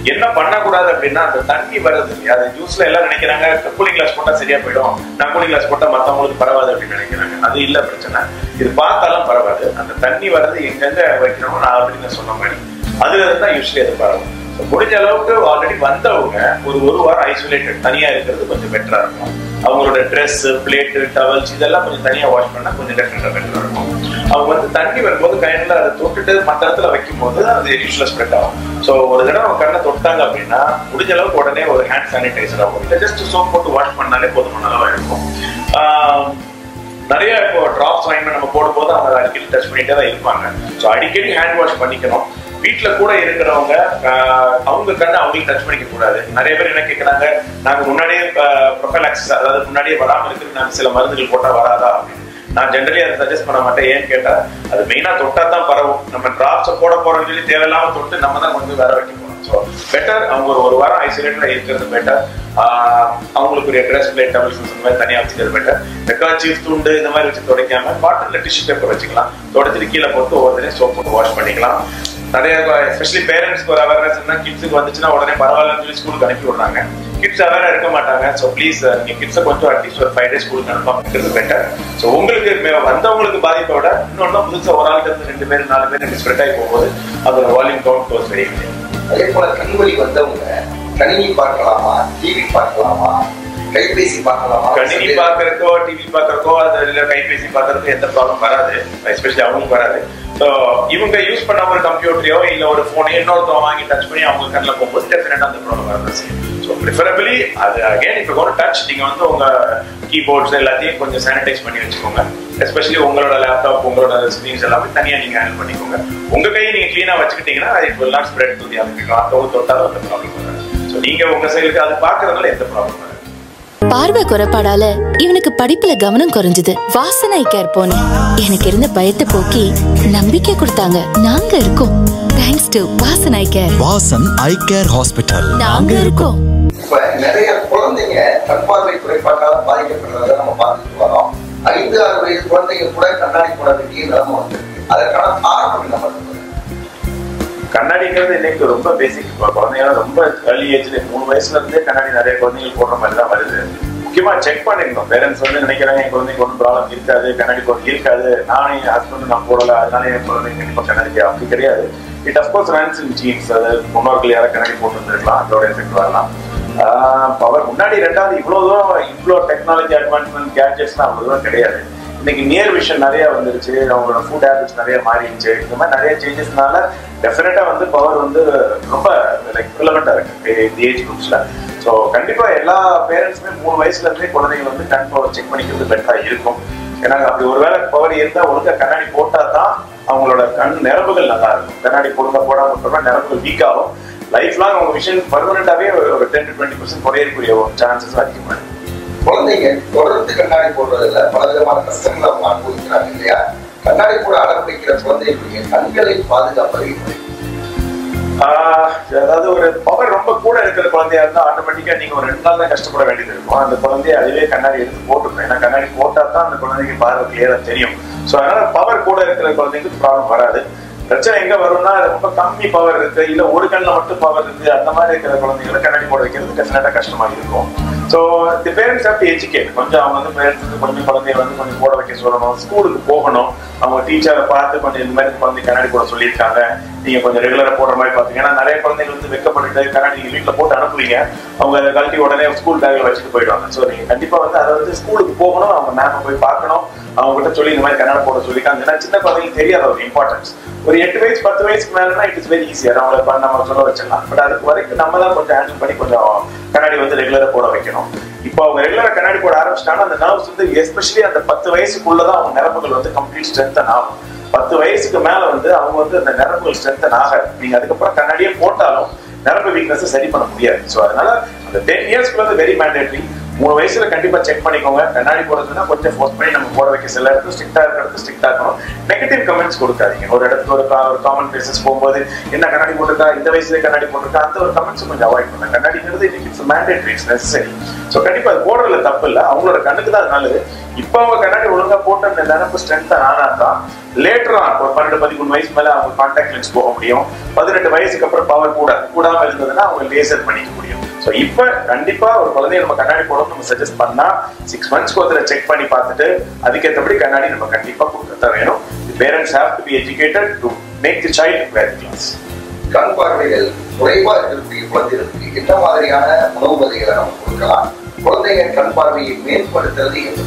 S9: என்ன பண்ணக்கூடாது அப்படின்னா அந்த தண்ணி வருது இல்லையா அது ஜூஸ்ல எல்லாம் நினைக்கிறாங்க கூலிங் கிளாஸ் போட்டா சரியா போயிடும் நான் கூலிங் கிளாஸ் போட்டா மத்தவங்களுக்கு பரவாது அப்படின்னு நினைக்கிறாங்க அது இல்ல பிரச்சனை இது பார்த்தாலும் பரவாது அந்த தண்ணி வர்றது எங்கெங்க வைக்கணும் நான் ஆல்ரெடி நான் சொன்ன மாதிரி அதுல இருந்து தான் யூஸ்வலி அது பரவும் So, முடிஞ்ச அளவுக்கு ஆல்ரெடி வந்தவங்க ஒரு ஒரு வாரம் ஐசோலேட்டட் தனியா இருக்கிறது கொஞ்சம் பெட்டரா இருக்கும் அவங்களோட ட்ரெஸ் பிளேட்டு டவல்ஸ் இதெல்லாம் கொஞ்சம் தனியா வாஷ் பண்ணா கொஞ்சம் டெஃபினட்டா பெட்டரா இருக்கும் அவங்க வந்து தண்ணி வரும்போது கையில அதை தொட்டுட்டு மற்ற இடத்துல வைக்கும் போது அது யூஸ்வலா ஸ்ப்ரெட் ஆகும் ஸோ ஒரு தடவை அவங்க கண்ணை தொட்டாங்க அப்படின்னா முடிஞ்ச அளவுக்கு உடனே ஒரு ஹேண்ட் சானிடைசர் ஆகும் இல்லை ஜஸ்ட் சோப் போட்டு வாஷ் பண்ணாலே போதுமான அளவா இருக்கும் ஆஹ் நிறைய இப்போ டிராப்ஸ் வாங்கி நம்ம போடும்போது அவங்க அடிக்கடி டச் பண்ணிட்டே தான் இருப்பாங்க ஸோ அடிக்கடி ஹேண்ட் வாஷ் பண்ணிக்கணும் வீட்ல கூட இருக்கிறவங்க ஆஹ், அவங்க கண்ணை அவங்களுக்கு டச் பண்ணிக்க கூடாது நிறைய பேர் என்ன கேட்கறாங்க நாங்க முன்னாடியே ப்ரொஃபைல் ஆக்சஸ் அதாவது முன்னாடியே வராம இருக்கு நாங்க சில மருந்துகள் போட்டா வராதா அப்படின்னு நான் ஜென்ரலி அதை சஜஸ்ட் பண்ண மாட்டேன் ஏன்னு கேட்டா அது மெயினா தொட்டா தான் பரவும் நம்ம டிராப்ஸை போட போறோம்னு சொல்லி தேவையில்லாம தொட்டு நம்ம தான் கொஞ்சம் வேற வைக்க போறோம் ஸோ பெட்டர் அவங்க ஒரு ஒரு வாரம் ஐசோலேட்டடா இருக்கிறது பெட்டர் அவங்களுக்குரிய ட்ரெஸ் பிளேட் டபுள்ஸ் இந்த மாதிரி தனியா வச்சுக்கிறது பெட்டர் இந்த கர்ச்சீஃப் துண்டு இந்த மாதிரி வச்சு துடைக்காம பாட்டில்ல டிஷ்யூ பேப்பர் வச்சுக்கலாம் துடைச்சிட்டு கீழே போட்டு ஒவ்வொரு சோப் போட்டு வாஷ் பண்ணிக்கலாம் நிறைய எஸ்பெஷலி பேரண்ட்ஸ்க்கு ஒரு அவேர்னஸ் இருந்தா கிட்ஸுக்கு வந்துச்சுன்னா உடனே பரவாயில்லன்னு சொல்லி ஸ்கூலுக்கு அனுப்பி விடுறாங்க கிட்ஸ் அவேரா இருக்க மாட்டாங்க ஸோ ப்ளீஸ் நீங்க கிட்ஸை கொஞ்சம் அட்லீஸ்ட் ஒரு ஃபைவ் டேஸ் ஸ்கூலுக்கு அனுப்பாம இருக்கிறது பெட்டர் ஸோ உங்களுக்கு மே- வந்தவங்களுக்கு பாதிப்பை விட இன்னொன்னு புதுசா ஒரு ஆளுக்கு இருந்து ரெண்டு பேர் நாலு பேர் ஸ்ப்ரெட் ஆகி போகும்போது அதோட வால்யூம் கவுண்ட் கோஸ் வெரி
S17: அதே போல கண்வழி வந்தவங்க கணினி பார்க்கலாமா டிவி பார்க்கலாமா கைபேசி பார்க்கலாமா
S9: கணினி பாக்குறதுக்கோ டிவி பாக்குறதுக்கோ அது இல்ல கைபேசி பாக்குறதுக்கோ எந்த ப்ராப்ளம் வராது எஸ்பெஷலி அவங்களுக்கு வராது ஸோ இவங்க யூஸ் பண்ண ஒரு கம்ப்யூட்டரையோ இல்ல ஒரு போனையோ இன்னொருத்தவங்க வாங்கி டச் பண்ணி அவங்க கண்ணில் போகும்போது டெஃபினட்டா அந்த ப்ராப்ளம் வரதான் செய்யும் ஸோ ப்ரிஃபரபிளி அது அகைன் இப்போ கூட டச் நீங்க வந்து உங்க கீபோர்ட்ஸ் எல்லாத்தையும் கொஞ்சம் சானிடைஸ் பண்ணி வச்சுக்கோங்க எஸ்பெஷலி உங்களோட லேப்டாப் உங்களோட ஸ்கிரீன்ஸ் எல்லாமே தனியா நீங்க ஹேண்டில் பண்ணிக்கோங்க உங்க கையை நீங்க க்ளீனா வச்சுக்கிட்டீங்கன்னா it will not spread to the other people மற்றவங்க தொட்டாலும் அந்த ப்ராப்ளம் வராது ஸோ நீங்க உங்க சைடுக்கு அது பாக்குறதுனால எந்த ப்ராப்ளம் வராது
S18: பார்வை குறைபாடால இவனுக்கு படிப்புல கவனம் குறைஞ்சது வாசனை கேர் போனேன் எனக்கு இருந்த பயத்தை போக்கி நம்பிக்கை கொடுத்தாங்க நாங்க இருக்கோம் thanks to Vasan eye care
S16: Vasan eye care hospital
S18: நாங்க இருக்கோம்
S17: இப்ப நிறைய குழந்தைங்க கண் பார்வை குறைபாட்டால பாதிக்கப்படுறத நம்ம பார்த்துட்டு வரோம் ஐந்து ஆறு வயது குழந்தைங்க கூட கண்ணாடி போட வேண்டிய நிலைமை வந்திருக்கு அதற்கான காரணம் என்ன பண்ணுறது
S9: கண்ணாடிங்கிறது இன்னைக்கு ரொம்ப பேசிக் குழந்தைங்க ரொம்ப ஏர்லி ஏஜ்ல மூணு வயசுல இருந்தே கண்ணாடி நிறைய குழந்தைகள் போடுற மாதிரி தான் வருது முக்கியமா செக் பண்ணிருந்தோம் பேரண்ட்ஸ் வந்து நினைக்கிறாங்க என் குழந்தைக்கு ஒன்றும் ப்ராப்ளம் இருக்காது கண்ணாடி போட இருக்காது நானும் என் ஹஸ்பண்ட் நான் போடல அதனால என் குழந்தைங்க கண்டிப்பா கண்ணாடி அப்படி கிடையாது it of course runs in genes அது முன்னோர்கள் யாராவது கண்ணாடி போட்டு இருந்திருக்கலாம் அதோட எஃபெக்ட் வரலாம் பவர் முன்னாடி ரெண்டாவது இவ்வளவு தூரம் இவ்வளோ டெக்னாலஜி அட்வான்ஸ்மெண்ட் கேட்ஜெட்ஸ்லாம் அவ்வளவு தூரம் கிடையாது இன்னைக்கு நியர் விஷன் நிறைய வந்துருச்சு அவங்களோட ஃபுட் ஹேபிட்ஸ் நிறைய மாறிடுச்சு இந்த மாதிரி நிறைய சேஞ்சஸ்னால டெஃபினட்டா வந்து பவர் வந்து ரொம்ப லைக் ரிலவெண்டா இருக்கு இந்த ஏஜ் குரூப்ஸ்ல ஸோ கண்டிப்பா எல்லா பேரண்ட்ஸுமே மூணு வயசுல இருந்தே குழந்தைங்க வந்து கண் பவர் செக் பண்ணிக்கிறது பெட்டரா இருக்கும் ஏன்னா அப்படி ஒருவேளை பவர் இருந்தா ஒழுங்கா கண்ணாடி போட்டா தான் அவங்களோட கண் நரம்புகள் நல்லா இருக்கும் கண்ணாடி போடுங்க போடாம விட்டோம்னா நரம்புகள் வீக் ஆகும் லைஃப் லாங் அவங்க விஷன் பர்மனண்டாவே ஒரு டென் டு டுவெண்ட்டி பர்சன்ட் குறையக்கூடிய சான்சஸ் அதிகமா இருக்கு
S17: குழந்தைங்க தொடர்ந்து கண்ணாடி போடுறதுல பல விதமான கஷ்டங்களை அவங்க அனுபவிக்கிறாங்க இல்லையா கண்ணாடி போட அனுமதிக்கிற குழந்தைகளுடைய கண்களை பாதுகாப்பது எப்படி?
S9: ஆஹ் அதாவது ஒரு பவர் ரொம்ப கூட இருக்கிற குழந்தையா இருந்தா ஆட்டோமேட்டிக்கா நீங்க ஒரு ரெண்டு நாள் தான் கஷ்டப்பட வேண்டியது இருக்கும் அந்த குழந்தைய அதுவே கண்ணாடி எடுத்து போட்டுருக்கும் ஏன்னா கண்ணாடி போட்டா தான் அந்த குழந்தைக்கு பார்வை கிளியரா தெரியும் சோ அதனால பவர் கூட இருக்கிற குழந்தைக்கு ப்ராப்ளம் வராது பிரச்சனை எங்க வரும்னா ரொம்ப கம்மி பவர் இருக்கு இல்ல ஒரு கண்ணில் மட்டும் பவர் இருக்கு அந்த மாதிரி இருக்கிற குழந்தைகளை கண்ணாடி போட வைக்கிறது டெஃபினட்டா கஷ்டமா இருக்கும் so the parents have to educate கொஞ்சம் அவங்க வந்து பேரண்ட்ஸ் கொஞ்சம் குழந்தைய வந்து கொஞ்சம் போட வைக்க சொல்லணும் ஸ்கூலுக்கு போகணும் அவங்க டீச்சரை பார்த்து கொஞ்சம் இந்த மாதிரி குழந்தை கண்ணாடி போட சொல்லியிருக்காங்க நீங்க கொஞ்சம் ரெகுலரா போடுற மாதிரி பாத்தீங்கன்னா நிறைய குழந்தைகள் வந்து வெக்கப்பட்டுட்டு கண்ணாடி நீங்க வீட்டுல போட்டு அனுப்புவீங்க அவங்க அதை கழட்டி உடனே ஸ்கூல் பேக்ல வச்சுட்டு போயிடுவாங்க ஸோ நீங்க கண்டிப்பா வந்து அதை வந்து ஸ்கூலுக்கு போகணும் அவங்க மேம போய் பார்க்கணும் அவங்க கிட்ட சொல்லி இந்த மாதிரி கண்ணாடி போட சொல்லியிருக்காங்க ஏன்னா சின்ன குழந்தைங்களுக்கு தெரியாது ஒரு இம்பார்ட்டன்ஸ் ஒரு எட்டு வயசு பத்து வயசுக்கு மேலனா இட் இஸ் வெரி ஈஸியர் அவங்கள பண்ண நம்ம சொல்ல வச்சிடலாம் பட் அதுக்கு வரைக்கும் நம்ம தான் கொஞ்சம் ஹேண்டில் பண்ணி கொஞ்சம் கண்ணாடி வந்து ரெகுலரா போட வைக்கணும் இப்போ அவங்க ரெகுலரா கண்ணாடி போட ஆரம்பிச்சிட்டாங்கன்னா அந்த நர்வ்ஸ் வந்து எஸ்பெஷலி அந்த பத்து வயசுக்குள்ளதான் அவங்க நரம்புகள் வந்து கம்ப்ளீட் ஸ்ட்ரென்தன் ஆகும் பத்து வயசுக்கு மேல வந்து அவங்க வந்து அந்த நரம்புகள் ஸ்ட்ரென்தன் ஆகாது நீங்க அதுக்கப்புறம் கண்ணாடியே போட்டாலும் நரம்பு வீக்னஸ் சரி பண்ண முடியாது ஸோ அதனால அந்த டென் இயர்ஸ்க்குள்ள வந்து வெரி மேண்டேட்ரி மூணு வயசுல கண்டிப்பா செக் பண்ணிக்கோங்க கண்ணாடி போடுறதுன்னா கொஞ்சம் ஃபோர்ஸ் பண்ணி நம்ம போட வைக்க சில இடத்துல ஸ்ட்ரிக்டா இருக்கிறது ஸ்ட்ரிக்டா இருக்கணும் நெகட்டிவ் கமெண்ட்ஸ் கொடுக்காதீங்க ஒரு இடத்துல ஒரு கா- ஒரு காமன் பிளேசஸ் போகும்போது என்ன கண்ணாடி போட்டிருக்கா இந்த வயசுல கண்ணாடி போட்டிருக்கா அந்த ஒரு கமெண்ட்ஸ் கொஞ்சம் அவாய்ட் பண்ணுங்க கண்ணாடிங்கிறது இன்னைக்கு it's mandatory it's necessary so கண்டிப்பா அது போடுறதுல தப்பு இல்லை அவங்களோட கண்ணுக்கு தான் அது நல்லது இப்போ அவங்க கண்ணாடி ஒழுங்கா போட்டு அந்த நினப்பு ஸ்ட்ரென்த் ஆனா தான் லேட்டர் ஆன் ஒரு பன்னெண்டு பதிமூணு வயசு மேல அவங்க கான்டாக்ட் லென்ஸ் போக முடியும் பதினெட்டு வயசுக்கு அப்புறம் பவர் கூட கூடாம இருந்ததுன்னா அவங்க லேசர் பண்ணிக்க முடியும் ஸோ இப்போ கண்டிப்பா ஒரு குழந்தைய நம்ம கண்ணாடி போடணும் நம்ம சஜஸ்ட் பண்ணா சிக்ஸ் மந்த்ஸ்க்கு ஒரு செக் பண்ணி பார்த்துட்டு அதுக்கேற்றபடி கண்ணாடி நம்ம கண்டிப்பா கொடுக்கத்தான் வேணும் parents have to be educated to make the child wear glass
S17: கண் பார்வைகள் குறைவா இருக்கக்கூடிய குழந்தைகளுக்கு என்ன மாதிரியான உணவு வகைகளை நம்ம கொடுக்கலாம் குழந்தைங்க கண் பார்வையை மேம்படுத்துறது எப்படி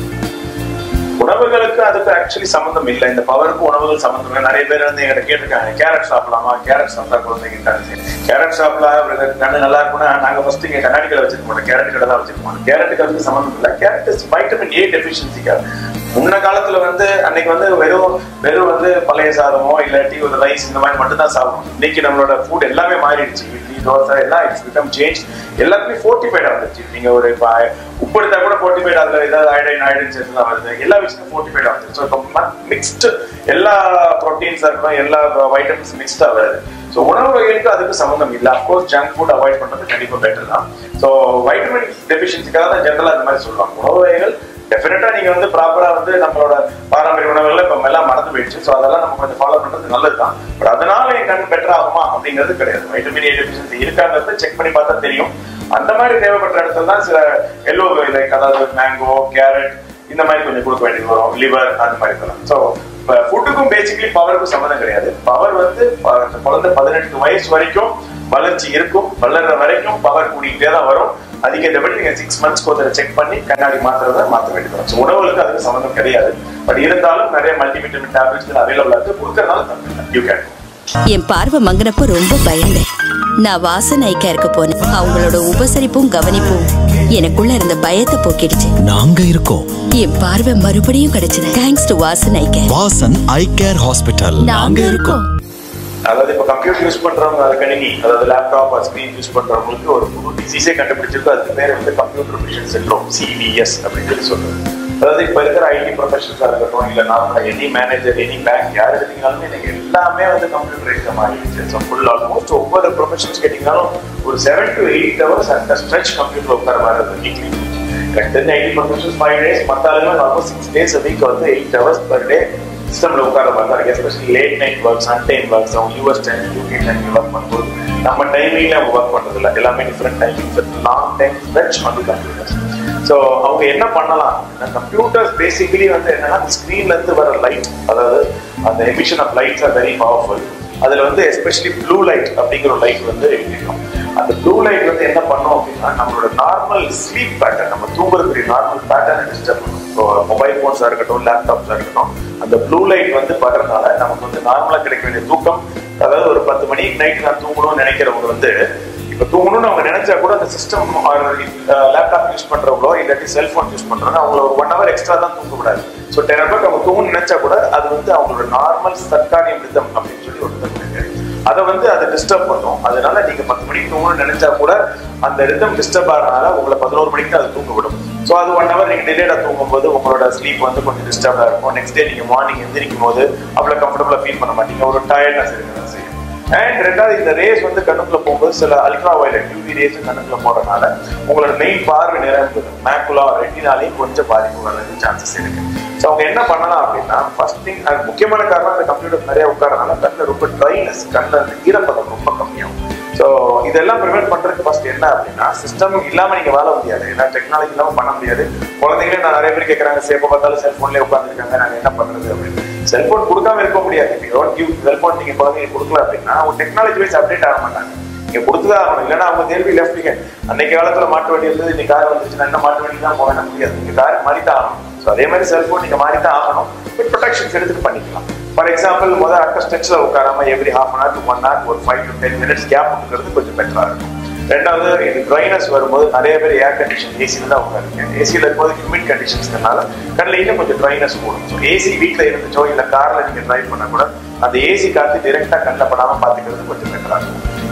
S9: உணவுகளுக்கு அதுக்கு ஆக்சுவலி சம்மந்தம் இல்லை இந்த பவருக்கு உணவுகள் சம்மந்தம் இல்லை நிறைய பேர் வந்து எங்கிட்ட கேட்டிருக்காங்க கேரட் சாப்பிடலாமா கேரட் சாப்பிட்டா குழந்தைங்க கேரட் சாப்பிடா அவருக்கு கண்ணு நல்லா இருக்கும்னா நாங்க ஃபர்ஸ்ட் இங்க கண்ணாடி கடை வச்சிருக்க மாட்டோம் கேரட் கடை தான் வச்சிருக்கோம் கேரட்டுக்கு அதுக்கு சம்மந்தம் இல்லை கேரட் வைட்டமின் ஏ டெஃபிஷியன்சிக்காக முன்ன காலத்துல வந்து அன்னைக்கு வந்து வெறும் வெறும் வந்து பழைய சாதமோ இல்லாட்டி ஒரு ரைஸ் இந்த மாதிரி மட்டும் தான் சாப்பிடும் இன்னைக்கு நம்மளோட ஃபுட் எல்லாமே மாறிடுச்சு இட்லி தோசை எல்லாம் இட்ஸ் பிகம் சேஞ்ச் எல்லாத்துலயும் ஃபோர்ட்டிஃபைட் வந்துருச்சு நீங்க ஒரு இப்ப உப்பு எடுத்தா கூட ஃபோர்ட்டிஃபைட் அதுல ஏதாவது ஐடைன் ஐடன் சேர்த்து தான் வருது எல்லா விஷயமும் ஃபோர்ட்டிஃபைட் ஆகுது ஸோ இப்போ மிக்ஸ்டு எல்லா ப்ரோட்டீன்ஸ் இருக்கட்டும் எல்லா வைட்டமின்ஸ் மிக்ஸ்டா வருது ஸோ உணவு வகைகளுக்கு அதுக்கு சம்மந்தம் இல்லை அப்கோர்ஸ் ஜங்க் ஃபுட் அவாய்ட் பண்றது கண்டிப்பா பெட்டர் தான் ஸோ வைட்டமின் டெபிஷியன்சிக்காக தான் ஜென்ரலா இந்த மாதிரி சொல்லுவாங்க உணவு வகைகள் டெஃபினட்டா நீங்க வந்து ப்ராப்பரா வந்து நம்மளோட பாரம்பரிய உணவுகள்ல இப்ப எல்லாம் மறந்து போயிடுச்சு ஸோ அதெல்லாம் நம்ம கொஞ்சம் ஃபாலோ பண்றது நல்லது தான் பட் அதனால என் கண் பெட்டர் ஆகுமா அப்படிங்கிறது கிடையாது வைட்டமின் ஏ டெபிஷியன்சி இருக்காங்கிறது செக் பண்ணி பார்த்தா தெரியும் அந்த மாதிரி தேவைப்பட்ட இடத்துல தான் சில எல்லோ லைக் அதாவது மேங்கோ கேரட் இந்த மாதிரி கொஞ்சம் கொடுக்க வேண்டியது வரும் லிவர் அந்த மாதிரி இதெல்லாம் ஸோ இப்போ ஃபுட்டுக்கும் பேசிக்கலி பவருக்கும் சம்மந்தம் கிடையாது பவர் வந்து ப- அந்த குழந்தை பதினெட்டு வயசு வரைக்கும் வளர்ச்சி இருக்கும் வளர்ற வரைக்கும் பவர் கூடிக்கிட்டே தான் வரும் அதுக்கேற்றபடி நீங்க சிக்ஸ் மந்த்ஸ்க்கு ஒரு செக் பண்ணி கண்ணாடி மாத்துறத மாற்ற வேண்டியது வரும் ஸோ உணவுகளுக்கு அதுக்கு சம்மந்தம் கிடையாது பட் இருந்தாலும் நிறைய மல்டிவிட்டமின் டேப்லெட்ஸ் அவைலபிளா இருக்கு கொடுக்கறதுனால தப்பு இல்லை யூ கேன்
S19: என் பார்வை மங்கினப்போ ரொம்ப பயந்தேன் நான் வாசன் ஐக்கா இருக்க போனேன் அவங்களோட உபசரிப்பும் கவனிப்பும் எனக்குள்ள இருந்த பயத்தை போக்கிடுச்சு
S16: நாங்க இருக்கோம்
S19: என் பார்வை மறுபடியும் கிடைச்சது தேங்க்ஸ் டு வாசன் ஐக்கா
S16: வாசன் ஐ கேர் ஹாஸ்பிட்டல்
S19: நாங்க இருக்கோம்
S9: அதாவது இப்போ கம்ப்யூட்டர் யூஸ் பண்றவங்க அது கணினி அதாவது லேப்டாப் ஸ்கிரீன் யூஸ் பண்றவங்களுக்கு ஒரு புது டிசீஸே கண்டுபிடிச்சிருக்கு அதுக்கு பேர் வந்து கம்ப்யூட்டர் விஷன் சிண்ட்ரோம் சிவிஎஸ் அப்படின்னு சொல்லி சொல்றது அதாவது இப்போ இருக்கிற ஐடி ப்ரொஃபஷனல்ஸாக இருக்கட்டும் இல்லை நார்மலாக எனி மேனேஜர் எனி பேங்க் யார் எடுத்தீங்கனாலுமே இன்னைக்கு எல்லாமே வந்து கம்ப்யூட்டரைஸ் மாறிடுச்சு ஸோ ஃபுல் ஆல்மோஸ்ட் ஒவ்வொரு ப்ரொஃபஷன்ஸ் கேட்டிங்கனாலும் ஒரு செவன் டு எயிட் ஹவர்ஸ் அந்த ஸ்ட்ரெச் கம்ப்யூட்டர் உட்கார மாதிரி வீக்லி எனக்கு தெரிஞ்ச ஐடி ப்ரொஃபஷனல்ஸ் ஃபைவ் டேஸ் மற்ற ஆளுங்க ஆல்மோஸ்ட் சிக்ஸ் டேஸ் வீக் வந்து எயிட் ஹவர்ஸ் பர் டே சிஸ்டம்ல உட்கார மாதிரி தான் இருக்கு especially late night work sun time works அவங்க US time UK time work பண்ணும்போது நம்ம டைமிங்ல அவங்க ஒர்க் பண்றது இல்லை எல்லாமே different timing long time stretch வந்து கம்ப்யூட்டர்ஸ் ஸோ அவங்க என்ன பண்ணலாம் கம்ப்யூட்டர்ஸ் பேசிக்கலி வந்து என்னன்னா ஸ்க்ரீன்ல இருந்து வர லைட் அதாவது அந்த emission of lights are very powerful அதுல வந்து எஸ்பெஷலி ப்ளூ லைட் அப்படிங்கிற ஒரு லைட் வந்து இருக்கும் அந்த ப்ளூ லைட் வந்து என்ன பண்ணும் அப்படின்னா நம்மளோட நார்மல் ஸ்லீப் பேட்டர்ன் நம்ம தூங்குறதுக்குரிய நார்மல் பேட்டர்ன் டிஸ்டர்ப் பண்ணும் ஸோ மொபைல் ஃபோன்ஸாக இருக்கட்டும் லேப்டாப்ஸாக இருக்கட்டும் அந்த ப்ளூ லைட் வந்து படுறதுனால நமக்கு வந்து நார்மலாக கிடைக்க வேண்டிய தூக்கம் அதாவது ஒரு பத்து மணிக்கு நைட் நான் தூங்கணும்னு நினைக்கிறவங்க வந்து இப்போ தூங்கணும்னு அவங்க நினைச்சா கூட அந்த சிஸ்டம் லேப்டாப் யூஸ் பண்றவங்களோ இல்லாட்டி செல்போன் யூஸ் பண்றவங்க அவங்கள ஒரு ஒன் ஹவர் எக்ஸ்ட்ரா தான் தூங்க கூடாது ஸோ டென் ஓ அவங்க தூங்கணும்னு நினைச்சா கூட அது வந்து அவங்களோட நார்மல் சர்க்காரியம் ரிதம் அப்படின்னு சொல்லி ஒரு rhythm இருக்கு அதை வந்து அதை டிஸ்டர்ப் பண்ணும் அதனால நீங்க பத்து மணிக்கு தூங்கணும்னு நினைச்சா கூட அந்த ரிதம் டிஸ்டர்ப் ஆகிறனால உங்களை பதினோரு மணிக்கு தான் அது தூங்க விடும் ஸோ அது ஒன் ஹவர் நீங்க டிலேடா தூங்கும் போது உங்களோட ஸ்லீப் வந்து கொஞ்சம் டிஸ்டர்பா இருக்கும் நெக்ஸ்ட் டே நீங்க மார்னிங் எந்திரிக்கும் போது அவ்வளவு கம்ஃபர்டபுளா ஃபீல் பண்ண மாட்டீங்க ஒரு டயர்ட்னஸ் இருக்க தான் செய்யும் அண்ட் ரெண்டாவது இந்த ரேஸ் வந்து கண்ணுக்குள்ள போகும்போது சில அல்ட்ரா வயலட் யூவி ரேஸ் கண்ணுக்குள்ள போறதுனால உங்களோட மெயின் பார்வை நேரம் மேக்குலா ரெட்டினாலையும் கொஞ்சம் பாதிப்பு வர்றதுக்கு சான்சஸ் இருக்கு ஸோ அவங்க என்ன பண்ணலாம் அப்படின்னா ஃபர்ஸ்ட் திங் அது முக்கியமான காரணம் அந்த கம்ப்யூட்டர் நிறைய உட்காரனால கண்ணில் ரொம்ப ட்ரைனஸ் கண்ணில் அந்த ஈரப்பதம் ரொம்ப கம்மியாகும் ஸோ இதெல்லாம் ப்ரிவென்ட் பண்றதுக்கு ஃபர்ஸ்ட் என்ன அப்படின்னா சிஸ்டம் இல்லாம நீங்க வாழ முடியாது ஏன்னா டெக்னாலஜி இல்லாம பண்ண முடியாது குழந்தைங்களே நான் நிறைய பேர் கேட்கறாங்க சேப்ப பார்த்தாலும் செல்போன்லேயே உட்காந்துருக்காங்க நாங்க என்ன பண்றது அப்படின்னு செல்போன் கொடுக்காம இருக்க முடியாது இப்போ டோன்ட் கிவ் செல்போன் நீங்க குழந்தைங்க கொடுக்கல அப்படின்னா அவங்க டெக்னாலஜி வைஸ் அப்டேட் ஆக மாட்டாங்க நீங்க கொடுத்துதான் ஆகணும் இல்லைன்னா அவங்க தேர்வி லெஃப்ட் ஹேண்ட் அன்னைக்கு காலத்துல மாட்டு வண்டி இருந்தது இன்னைக்கு கார் வந்துச்சுன்னா என்ன மாட்டு வண்டி தான் போக முடியாது நீங்க கார் மாறி தான் ஆகணும் ஸோ அதே மாதிரி செல்போன் நீங்க மாறி தான் ஆகணும் பட் ப்ரொடெக்ஷன்ஸ் எடுத்துட்டு பண்ணிக்கலாம் ஃபார் எக்ஸாம்பிள் முதல் அக்க ஸ்ட்ரெச்சில் உட்காராம every half an hour to one hour ஒரு five to ten minutes gap கொடுக்கறது கொஞ்சம் பெட்டரா இருக்கும் ரெண்டாவது இது ட்ரைனஸ் வரும்போது நிறைய பேர் ஏர் கண்டிஷன் ஏசியில் தான் உட்காருங்க ஏசியில் இருக்கும்போது ஹியூமிட் கண்டிஷன்ஸ்னால கண்ணில் இன்னும் கொஞ்சம் ட்ரைனஸ் போடும் ஸோ ஏசி வீட்டில் இருந்துச்சோ இல்லை காரில் நீங்கள் ட்ரைவ் பண்ண கூட அந்த ஏசி காற்று டிரெக்டாக கண்ணில் படாமல் பார்த்துக்கிறது கொஞ்சம் பெட்டராக இருக்கும்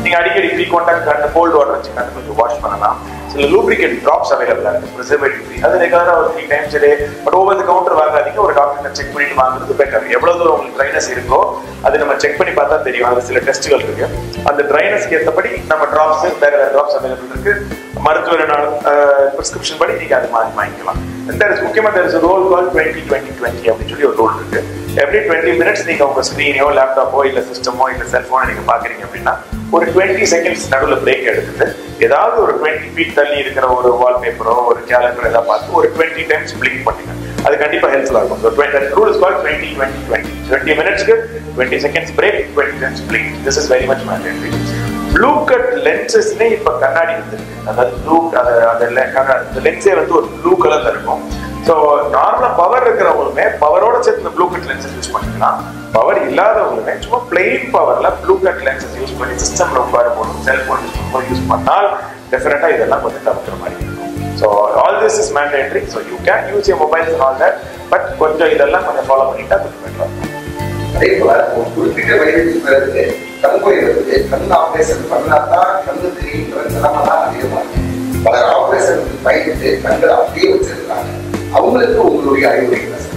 S9: நீங்க அடிக்கடி ஃப்ரீக்வெண்டா கண்ணு கோல்டு வாட்டர் வச்சு கண்ணு கொஞ்சம் வாஷ் பண்ணலாம் சில லூப்ரிகன்ட் ட்ராப்ஸ் அவைலபிளா இருக்கு ப்ரிசர்வேட்டிவ் ஃப்ரீ அது ரெகுலரா ஒரு three times day but over the counter வாங்காதீங்க ஒரு டாக்டர் செக் பண்ணிட்டு வாங்குறது பெட்டர் எவ்வளவு தூரம் உங்களுக்கு ட்ரைனஸ் இருக்கோ அது நம்ம செக் பண்ணி பார்த்தா தெரியும் அது சில டெஸ்ட்டுகள் இருக்கு அந்த ட்ரைனஸ்க்கு ஏற்றபடி நம்ம ட்ராப்ஸ் வேற வேற ட்ராப்ஸ் அவைலபிள் இருக்கு மருத்துவர் பிரிஸ்கிரிப்ஷன் படி நீங்க அது மாதிரி வாங்கிக்கலாம் தெர் இஸ் முக்கியமா there is rule call twenty twenty twenty அப்படின்னு சொல்லி ஒரு ரோல் இருக்கு எவ்ரி டுவெண்ட்டி மினிட்ஸ் நீங்க உங்க ஸ்கிரீனையோ லேப்டாப்போ இல்ல சிஸ்டமோ இல்ல செல்போனோ நீங்க பாக்குறீங்க அப்படின்னா ஒரு டுவெண்ட்டி செகண்ட்ஸ் நடுவில் பிரேக் எடுத்துட்டு ஏதாவது ஒரு டுவெண்ட்டி ஃபீட் தள்ளி இருக்கிற ஒரு வால்பேப்பரோ ஒரு கேலண்டர் ஏதாவது பார்த்து ஒரு டுவெண்ட்டி டைம்ஸ் பிளிங்க் பண்ணுங்க அது கண்டிப்பா ஹெல்ப்ஃபுல்லா இருக்கும் so twenty rule is call twenty twenty twenty twenty மினிட்ஸ்க்கு twenty seconds break twenty times blink this is very much mandatory blue cut லென்சஸ்னே இப்ப கண்ணாடி வந்துருக்கு அதாவது ப்ளூ அந்த லென்ஸே வந்து ஒரு ப்ளூ கலர்ல இருக்கும் ஸோ நார்மலா பவர் இருக்கிறவங்களுமே பவரோட சேர்த்து இந்த ப்ளூ கட் லென்சஸ் யூஸ் பண்ணிக்கலாம் பவர் இல்லாதவங்களுமே சும்மா பிளெயின் பவர்ல ப்ளூ கட் லென்சஸ் யூஸ் பண்ணி சிஸ்டம்ல உட்காரும்போது செல்போன் யூஸ் பண்ணும்போது யூஸ் பண்ணால் டெஃபினட்டா இதெல்லாம் கொஞ்சம் தவிர்க்கிற மாதிரி இருக்கும் so all this is mandatory so you can use your mobiles all that but கொஞ்சம் இதெல்லாம் கொஞ்சம் ஃபாலோ பண்ணிட்டா கொஞ்சம் பெட்டரா இருக்கும்
S17: அதே போல ஒரு குறிப்பிட்ட வயதுக்கு பிறகு கண்புரை வருது கண் ஆபரேஷன் பண்ணாதான் கண்ணு தெரியுங்கிற நிலைமை தான் அதிகமா இருக்கு பலர் ஆபரேஷனுக்கு பயந்துட்டு கண்கள் அப்படியே வச்சிருக்காங்க அவங்களுக்கு உங்களுடைய அறிவுரை என்ன சார்?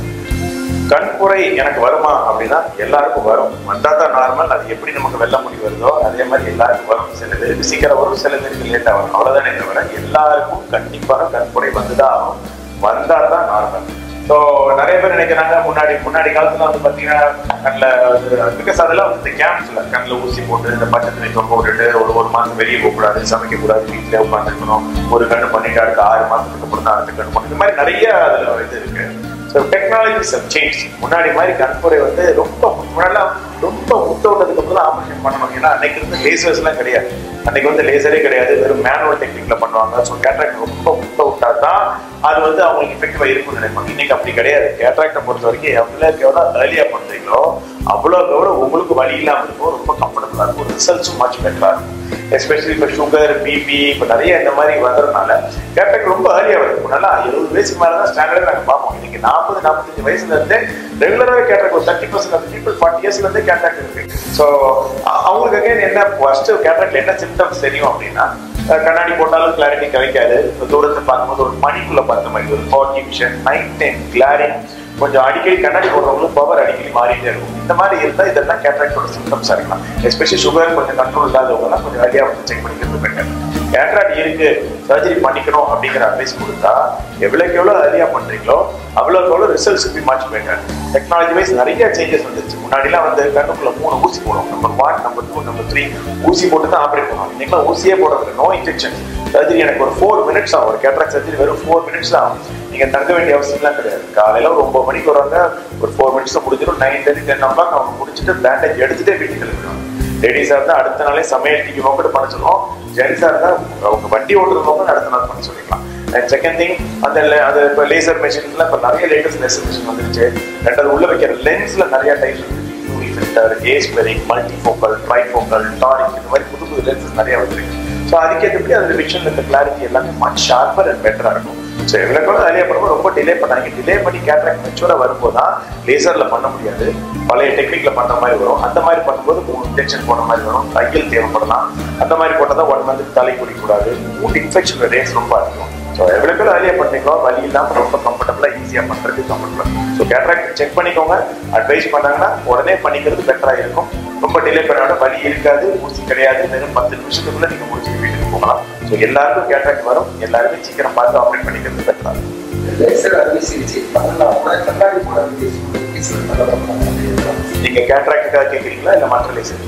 S9: கண்புரை எனக்கு வருமா அப்படின்னா எல்லாருக்கும் வரும் வந்தா தான் நார்மல் அது எப்படி நமக்கு வெள்ள முடி வருதோ அதே மாதிரி எல்லாருக்கும் வரும் சில பேருக்கு சீக்கிரம் வரும் சில பேருக்கு லேட்டா வரும் அவ்வளவுதானே தவிர எல்லாருக்கும் கண்டிப்பாக கண்புரை வந்துதான் ஆகும் வந்தா தான் நார்மல் ஸோ நிறைய பேர் நினைக்கிறாங்க முன்னாடி முன்னாடி காலத்துல வந்து பாத்தீங்கன்னா கண்ணில் பிகாஸ் அதெல்லாம் வந்து இந்த கேம்ப்ஸ்ல கண்ணில் ஊசி போட்டு இந்த பச்சை தொங்க விட்டுட்டு ஒரு ஒரு மாசம் வெளியே போகக்கூடாது சமைக்க கூடாது வீட்டிலே உட்காந்துருக்கணும் ஒரு கண்ணு பண்ணிட்டு அடுத்த ஆறு மாசத்துக்கு அப்புறம் தான் அடுத்த கண்ணு பண்ணி இந்த மாதிரி நிறைய அதுல இது இருக்கு ஸோ டெக்னாலஜிஸ் சேஞ்ச் முன்னாடி மாதிரி கண்புரை வந்து ரொம்ப முன்னாடிலாம் ரொம்ப முத்த விட்டதுக்கு அப்புறம் தான் ஆப்ரேஷன் பண்ணணும் ஏன்னா அன்னைக்கு இருந்து லேசர்ஸ்லாம் கிடையாது அன்னைக்கு வந்து லேசரே கிடையாது வெறும் மேனுவல் டெக்னிக்ல பண்ணுவாங்க ஸோ கேட்ராக்ட் ரொம்ப முத்த விட்டா தான் அது வந்து அவங்களுக்கு எஃபெக்டிவா இருக்கும்னு நினைப்பாங்க இன்னைக்கு அப்படி கிடையாது கேட்ராக்டை பொறுத்த வரைக்கும் எவ்வளோக்கு எவ்வளோ ஏர்லியா பண்றீங்களோ அவ்வளோக்கு எவ்வளோ உங்களுக்கு வழி இல்லாம இருக்கும் ரொம்ப கம்ஃபர்டபுளா இருக்கும் ரிசல்ட்ஸும் மச் பெட்டரா இருக்கும் எஸ்பெஷலி இப்போ சுகர் பிபி இப்போ நிறைய இந்த மாதிரி வர்றதுனால கேட்ராக்ட் ரொம்ப ஏர்லியா வருது முன்னால எழுபது வயசுக்கு மேலே தான் ஸ்டாண்டர்ட் நாங்கள் பார்ப்போம் இன்னைக்கு நாற்பது நாற்பத்தஞ்சு வயசுல இருந்தே ரெகுலராகவே கேட்ராக்ட் ஒரு thirty percent of people forty இயர்ஸ்ல இருந்தே கேட்ராக்ட் இருக்கு ஸோ அவங்களுக்கு again என்ன ஃபர்ஸ்ட் கேட்ராக்ட்ல என்ன சிம்டம்ஸ் தெரியும் அப்படின்னா அஹ் கண்ணாடி போட்டாலும் கிளாரிட்டி கிடைக்காது இப்ப தூரத்தை பார்க்கும்போது ஒரு மணிக்குள்ள பார்த்த மாதிரி ஒரு forty vision night time glaring கொஞ்சம் அடிக்கடி கண்ணாடி போடுறவங்களுக்கு பவர் அடிக்கடி மாறிட்டே இருக்கும் இந்த மாதிரி இருந்தால் இதெல்லாம் கேட்ராக்டோட சிம்டம்ஸ் இருக்கலாம் எஸ்பெஷலி சுகர் கொஞ்சம் கண்ட்ரோல் இல்லாதவங்கலாம் கொஞ்சம் ஐடியா வந்து செக் பண்ணிக்கிறது பெட்டர் கேட்ராக்ட் இருக்கு சர்ஜரி பண்ணிக்கணும் அப்படிங்கிற அட்வைஸ் கொடுத்தா எவ்வளோக்கு எவ்வளோ ஏர்லியா பண்றீங்களோ அவ்வளோக்கு எவ்வளோ results be much better technology wise நிறைய சேஞ்சஸ் வந்துருச்சு முன்னாடிலாம் வந்து கண்ணுக்குள்ள மூணு ஊசி போடுவோம் number one number two number three ஊசி போட்டு தான் ஆப்ரேட் பண்ணுவோம் இன்னைக்கு ஊசியே போடுறது நோ இன்ஜெக்ஷன் சர்ஜரி எனக்கு ஒரு ஃபோர் மினிட்ஸ் ஆகும் ஒரு கேட்ராக்ட் சர்ஜரி வெறும் ஃபோர் மினிட்ஸ் தான் ஆகும் நீங்க தங்க வேண்டிய அவசியம்லாம் கிடையாது காலையில ஒரு ஒன்பது மணிக்கு வருவாங்க ஒரு ஃபோர் மினிட்ஸ் முடிஞ்சிடும் nine thirty ten o'clock அவங்க முடிச்சுட்டு பேண்டேஜ் எடுத்துட்டே வீட்டுக்கு கிளம்பிடுவாங்க லேடிஸா இருந்தா அடுத்த நாளே சமையல் டிவி கூட பண்ண சொல்லுவோம் ஜென்ஸா இருந்தா அவங்க வண்டி ஓட்டுறவங்க அடுத்த நாள் பண்ண சொல்லிக்கலாம் அண்ட் செகண்ட் திங் அந்த le- அது இப்போ லேசர் மெஷின்ஸ்ல இப்போ நிறைய லேட்டஸ்ட் லேசர் மிஷின் வந்துருச்சு ரெண்டாவது உள்ள வைக்கிற லென்ஸ்ல நிறைய டைப்ஸ் இருக்கு UV filter aspheric multifocal trifocal toric இந்த மாதிரி புது புது லென்சஸ் நிறைய வந்துருக்கு ஸோ அதுக்கேற்றபடி அந்த விஷன் இந்த கிளாரிட்டி எல்லாமே மச் ஷார்ப்பர் அண்ட் பெட்டரா இருக்கும் ஸோ எவ்வளோ கூட நிறைய பண்ணும்போது ரொம்ப டிலே பண்ணாங்க டிலே பண்ணி கேட்ராக்ட் மெச்சூராக வரும்போது தான் லேசர்ல பண்ண முடியாது பழைய டெக்னிக்ல பண்ற மாதிரி வரும் அந்த மாதிரி பண்ணும்போது மூணு இன்ஜெக்ஷன் போடுற மாதிரி வரும் தையல் தேவைப்படலாம் அந்த மாதிரி போட்டால் தான் ஒன் மந்த் தலை குடிக்கூடாது மூணு இன்ஃபெக்ஷன் ரேட்ஸ் ரொம்ப அதிகம் ஸோ எவ்வளோ பேர் அதிலே பண்ணுறீங்களோ வலி இல்லாமல் ரொம்ப கம்ஃபர்டபுளாக ஈஸியாக பண்ணுறதுக்கு கம்ஃபர்டபுளாக ஸோ கேட்ராக்ட் செக் பண்ணிக்கோங்க அட்வைஸ் பண்ணாங்கன்னா உடனே பண்ணிக்கிறது பெட்டராக இருக்கும் ரொம்ப டிலே பண்ணோட வலி இருக்காது ஊசி கிடையாது வெறும் பத்து நிமிஷத்துக்குள்ள நீங்கள் முடிச்சுட்டு வீட்டுக்கு போகலாம் ஸோ எல்லாருக்கும் கேட்ராக்ட் வரும் எல்லாருமே சீக்கிரம் பார்த்து ஆப்ரேட் பண்ணிக்கிறது பெட்டராக இருக்கும்
S17: லேசர் அறுவை சிகிச்சை பண்ணலாம் கூட கண்ணாடி போட வேண்டிய சூழ்நிலைக்கு சில தள்ளப்படுறாங்க.
S9: நீங்க கேட்ராக்டுக்காக கேட்குறீங்களா இல்லை மற்ற லேசர்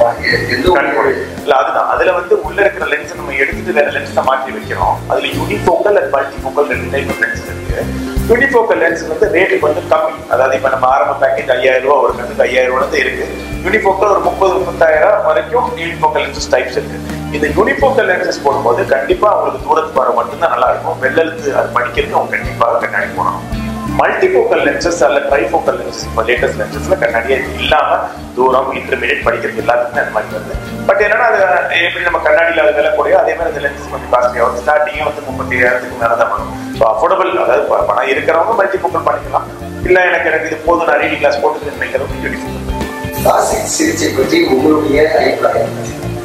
S9: கண்புரை இல்ல அதுதான் அதுல வந்து உள்ள இருக்கிற லென்ஸ் நம்ம எடுத்துட்டு வேற லென்ஸ் மாற்றி வைக்கிறோம் அதுல யூனிஃபோக்கல் அண்ட் மல்டி ஃபோக்கல் ரெண்டு டைப் ஆஃப் லென்ஸ் இருக்கு யூனிஃபோக்கல் லென்ஸ் வந்து ரேட்டு வந்து கம்மி அதாவது இப்ப நம்ம ஆரம்ப பேக்கேஜ் ஐயாயிரம் ரூபாய் ஒரு கண்ணுக்கு ஐயாயிரம் ரூபாய் தான் இருக்கு யூனிஃபோக்கல் ஒரு முப்பது முப்பத்தாயிரம் வரைக்கும் யூனிஃபோக்கல் லென்சஸ் டைப்ஸ் இருக்கு இந்த யூனிஃபோக்கல் லென்சஸ் போடும்போது கண்டிப்பா உங்களுக்கு தூரத்து வர மட்டும்தான் நல்லா இருக்கும் வெள்ளெழுத்து அது படிக்கிறதுக்கு அவங்க கண்டிப்பாக கண்ணாடி போடணும் மல்டிபோக்கல் லென்சஸ் அல்ல ட்ரைபோக்கல் லென்சஸ் இப்போ லேட்டஸ்ட் லென்சஸ்ல கண்ணாடியே இல்லாம தூரம் இன்டர்மீடியட் படிக்கிறது எல்லாத்துக்குமே அந்த மாதிரி வருது பட் என்னன்னா அது எப்படி நம்ம கண்ணாடியில் அது விலை கூடயோ அதே மாதிரி அந்த லென்சஸ் கொஞ்சம் காஸ்ட்லியாக வரும் ஸ்டார்டிங்கே வந்து முப்பத்தி ஏழாயிரத்துக்கு மேலே தான் வரும் ஸோ அஃபோர்டபுள் அதாவது ப- பணம் இருக்கிறவங்க மல்டிபோக்கல் பண்ணிக்கலாம் இல்லை எனக்கு எனக்கு இது போதும் நான் ரீடிங் கிளாஸ் போட்டு நினைக்கிறவங்க யூனிஃபார்ம்
S17: பிளாஸ்டிக் சிகிச்சை பற்றி உங்களுடைய அபிப்பிராயம் என்ன?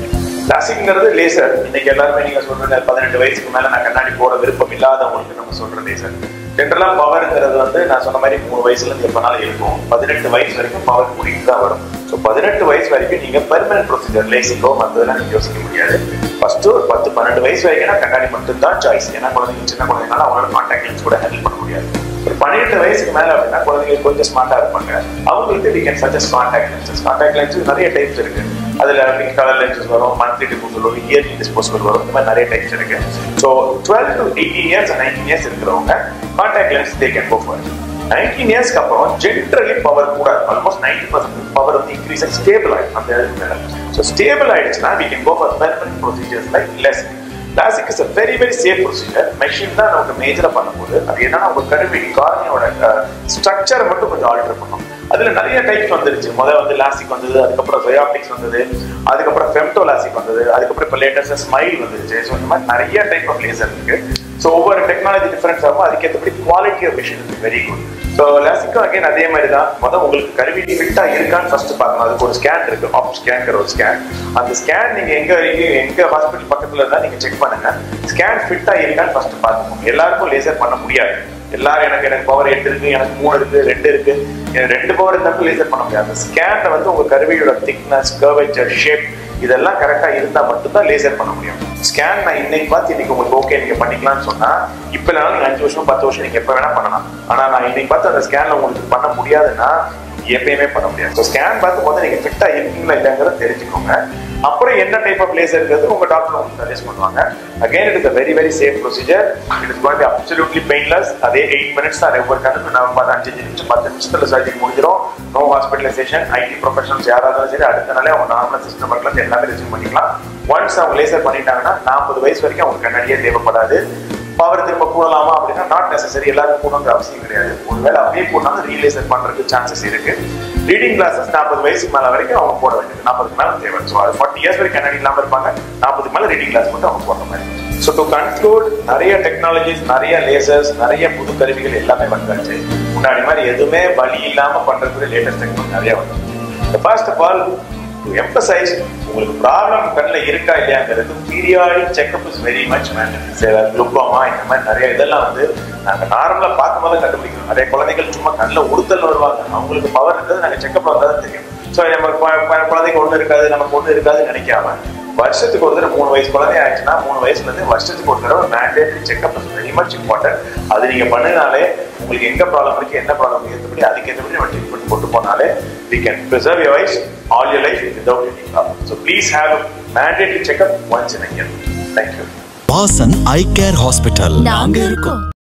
S9: லாசிக்ங்கிறது லேசர் இன்னைக்கு எல்லாருமே நீங்க சொல்றது பதினெட்டு வயசுக்கு மேல நான் கண்ணாடி போட விருப்பம் இல்லாதவங்களுக்கு நம்ம சொல்ற லேசர் ஜென்ரலா பவர்ங்கிறது வந்து நான் சொன்ன மாதிரி மூணு வயசுல இருந்து எப்பனாலும் இருக்கும் பதினெட்டு வயசு வரைக்கும் பவர் கூட்டிட்டு தான் வரும் ஸோ பதினெட்டு வயசு வரைக்கும் நீங்க பெர்மனன்ட் ப்ரொசீஜர் லேசிக்கோ மற்றதெல்லாம் நீங்க யோசிக்க முடியாது ஃபர்ஸ்ட் ஒரு பத்து பன்னெண்டு வயசு வரைக்கும் கண்ணாடி மட்டும் தான் சாய்ஸ் ஏன்னா குழந்தைங்க சின்ன குழந்தைங்கனால அவங்களால கான்டாக்ட் லென்ஸ் கூட ஹேண்டில் பண்ண முடியாது ஒரு பன்னிரெண்டு வயசுக்கு மேல அப்படின்னா குழந்தைங்க கொஞ்சம் ஸ்மார்ட்டா இருப்பாங்க அவங்களுக்கு we can suggest contact lenses contact lenses நிறைய டைப்ஸ் இருக்கு அதுல பிங்க் கலர் லென்சஸ் வரும் மந்த்லி டிஸ்போசல் வரும் இயர்லி டிஸ்போசல் வரும் இந்த மாதிரி நிறைய டைப்ஸ் இருக்கு so twelve to eighteen years nineteen years இருக்கிறவங்க contact lens they can go for nineteen இயர்ஸ்க்கு அப்புறம் ஜென்ரலி பவர் கூட ஆல்மோஸ்ட் நைன்டி பர்சன்ட் பவர் வந்து இன்க்ரீஸ் ஆகி ஸ்டேபிள் ஆகும் அந்த இதுக்கு மேல ஸோ ஸ்டேபிள் ஆயிடுச்சுன்னா we can go for permanent procedures like less LASIK is a very very safe procedure machine தான் நமக்கு மேஜரா பண்ணும்போது அது என்னன்னா உங்க கருவி கார்னியோட ஸ்ட்ரக்சரை மட்டும் கொஞ்சம் ஆல்டர் பண்ணும் அதுல நிறைய டைப்ஸ் வந்துருச்சு முதல்ல வந்து லாசிக் வந்தது அதுக்கப்புறம் ஜொயாப்டிக்ஸ் வந்தது அதுக்கப்புறம் ஃபெம்டோ லாசிக் வந்தது அதுக்கப்புறம் இப்போ லேட்டஸ்ட் ஸ்மைல் வந்துருச்சு ஸோ இந்த மாதிரி நிறைய டைப் ஆஃப் லேசர் இருக்கு ஸோ ஒவ்வொரு டெக்னாலஜி டிஃபரன்ஸ் ஆகும் அதுக்கேற்றபடி quality of machine is very good so லாசிக்கும் அகைன் அதே மாதிரி தான் முதல் உங்களுக்கு கருவி ஃபிட்டா இருக்கான்னு ஃபர்ஸ்ட் பார்க்கணும் அதுக்கு ஒரு ஸ்கேன் இருக்கு ஆப் ஸ்கேன்ங்கிற ஒரு ஸ்கேன் அந்த ஸ்கேன் நீங்க எங்க வரைக்கும் எங்க ஹாஸ்பிட்டல் பக்கத்துல இருந்தா நீங்க செக் பண்ணுங்க ஸ்கேன் ஃபிட்டா இருக்கான்னு ஃபர்ஸ்ட் பார்க்கணும் எல்லாருக்கும் லேசர் பண்ண முடியாது எல்லாரும் எனக்கு எனக்கு பவர் எட்டு இருக்கு எனக்கு மூணு இருக்கு ரெண்டு இருக்கு எனக்கு ரெண்டு பவர் இருந்தாலும் லேசர் பண்ண முடியாது அந்த ஸ்கேன்ல வந்து உங்க கருவியோட திக்னஸ் கர்வேச்சர் ஷேப் இதெல்லாம் கரெக்டா இருந்தா மட்டும்தான் லேசர் பண்ண முடியும் ஸ்கேன் நான் இன்னைக்கு பார்த்து இன்னைக்கு உங்களுக்கு ஓகே நீங்க பண்ணிக்கலாம்னு சொன்னா இப்ப இல்லைனாலும் நீங்க அஞ்சு வருஷம் பத்து வருஷம் நீங்க எப்ப வேணா பண்ணலாம் ஆனா நான் இன்னைக்கு பார்த்து அந்த ஸ்கேன்ல உங்களுக்கு பண்ண முடியாதுன்னா எப்பயுமே பண்ண முடியாது ஸோ ஸ்கேன் பார்த்து போது நீங்க ஃபிட்டா இருக்கீங்களா இல்லைங்கிறத தெரிஞ்சுக்கோங்க அப்புறம் என்ன டைப் ஆஃப் லேசர் இருக்கிறது உங்க டாக்டர் உங்களுக்கு சஜஸ்ட் பண்ணுவாங்க again it is a very very safe procedure it is going absolutely painless அதே எயிட் மினிட்ஸ் தான் ஒவ்வொரு கணக்கு நான் பார்த்து அஞ்சு நிமிஷம் பத்து நிமிஷத்துல சர்ஜரி முடிஞ்சிடும் நோ ஹாஸ்பிட்டலைசேஷன் ஐடி ப்ரொஃபஷனல்ஸ் யாராக இருந்தாலும் சரி அடுத்த நாளே அவங்க நார்மல் சிஸ்டம் ஒர்க்ல எல்லாமே ரெசியூம் பண்ணிக்கலாம் ஒன்ஸ் அவங்க லேசர் பண்ணிட்டாங்கன்னா நாற்பது வயசு வரைக்கும் அவங்க கண்ணாடியே தேவைப்படாது பவர் திரும்ப கூடலாமா அப்படின்னா நாட் நெசசரி எல்லாருக்கும் கூடங்கிற அவசியம் கிடையாது ஒருவேளை அப்படியே போனாலும் ரீலேசர் பண்றதுக்கு சான்சஸ் இருக்கு ரீடிங் கிளாஸஸ் நாற்பது வயசுக்கு மேல வரைக்கும் அவங்க போட வேண்டியது நாற்பதுக்கு மேல தேவை ஸோ அது ஃபார்ட்டி இயர்ஸ் வரைக்கும் கண்ணாடி இல்லாம இருப்பாங்க நாற்பதுக்கு மேல ரீடிங் கிளாஸ் மட்டும் அவங்க போடுற மாதிரி ஸோ டு கன்க்ளூட் நிறைய டெக்னாலஜிஸ் நிறைய லேசர்ஸ் நிறைய புது கருவிகள் எல்லாமே வந்தாச்சு முன்னாடி மாதிரி எதுவுமே வழி இல்லாம பண்றதுக்கு லேட்டஸ்ட் டெக்னாலஜி நிறைய வந்து first of all to emphasise உங்களுக்கு ப்ராப்ளம் கண்ணில் இருக்கா இல்லையாங்கிறது periodic checkup is very much mandatory glaucoma இந்த மாதிரி நிறைய இதெல்லாம் வந்து நாங்கள் நார்மலாக பார்க்கும்போது கண்டுபிடிக்கிறோம் நிறைய குழந்தைகள் சும்மா கண்ணில் உறுத்தல் வருவாங்க அவங்களுக்கு பவர் இருக்கிறது நாங்கள் செக்அப் வந்தால் தான் தெரியும் ஸோ நம்ம ப- ப- குழந்தைக்கு ஒன்றும் இருக்காது நமக்கு ஒன்றும் இருக்காதுன்னு நினைக்காம வருஷத்துக்கு ஒரு தடவை மூணு வயசு குழந்தை ஆயிடுச்சுன்னா மூணு வயசுல இருந்து வருஷத்துக்கு ஒரு தடவை mandatory checkup is very much important அது நீங்க பண்ணினாலே உங்களுக்கு எங்க ப்ராப்ளம் இருக்கு என்ன ப்ராப்ளம் ஏற்றபடி அதுக்கு ஏற்றபடி நம்ம ட்ரீட்மெண்ட் கொண்டு போனாலே we can preserve your eyes all your life without any problem. So please have a mandatory checkup once in a year. Thank you.
S16: Vasan eye care hospital
S18: நாங்க இருக்கோம்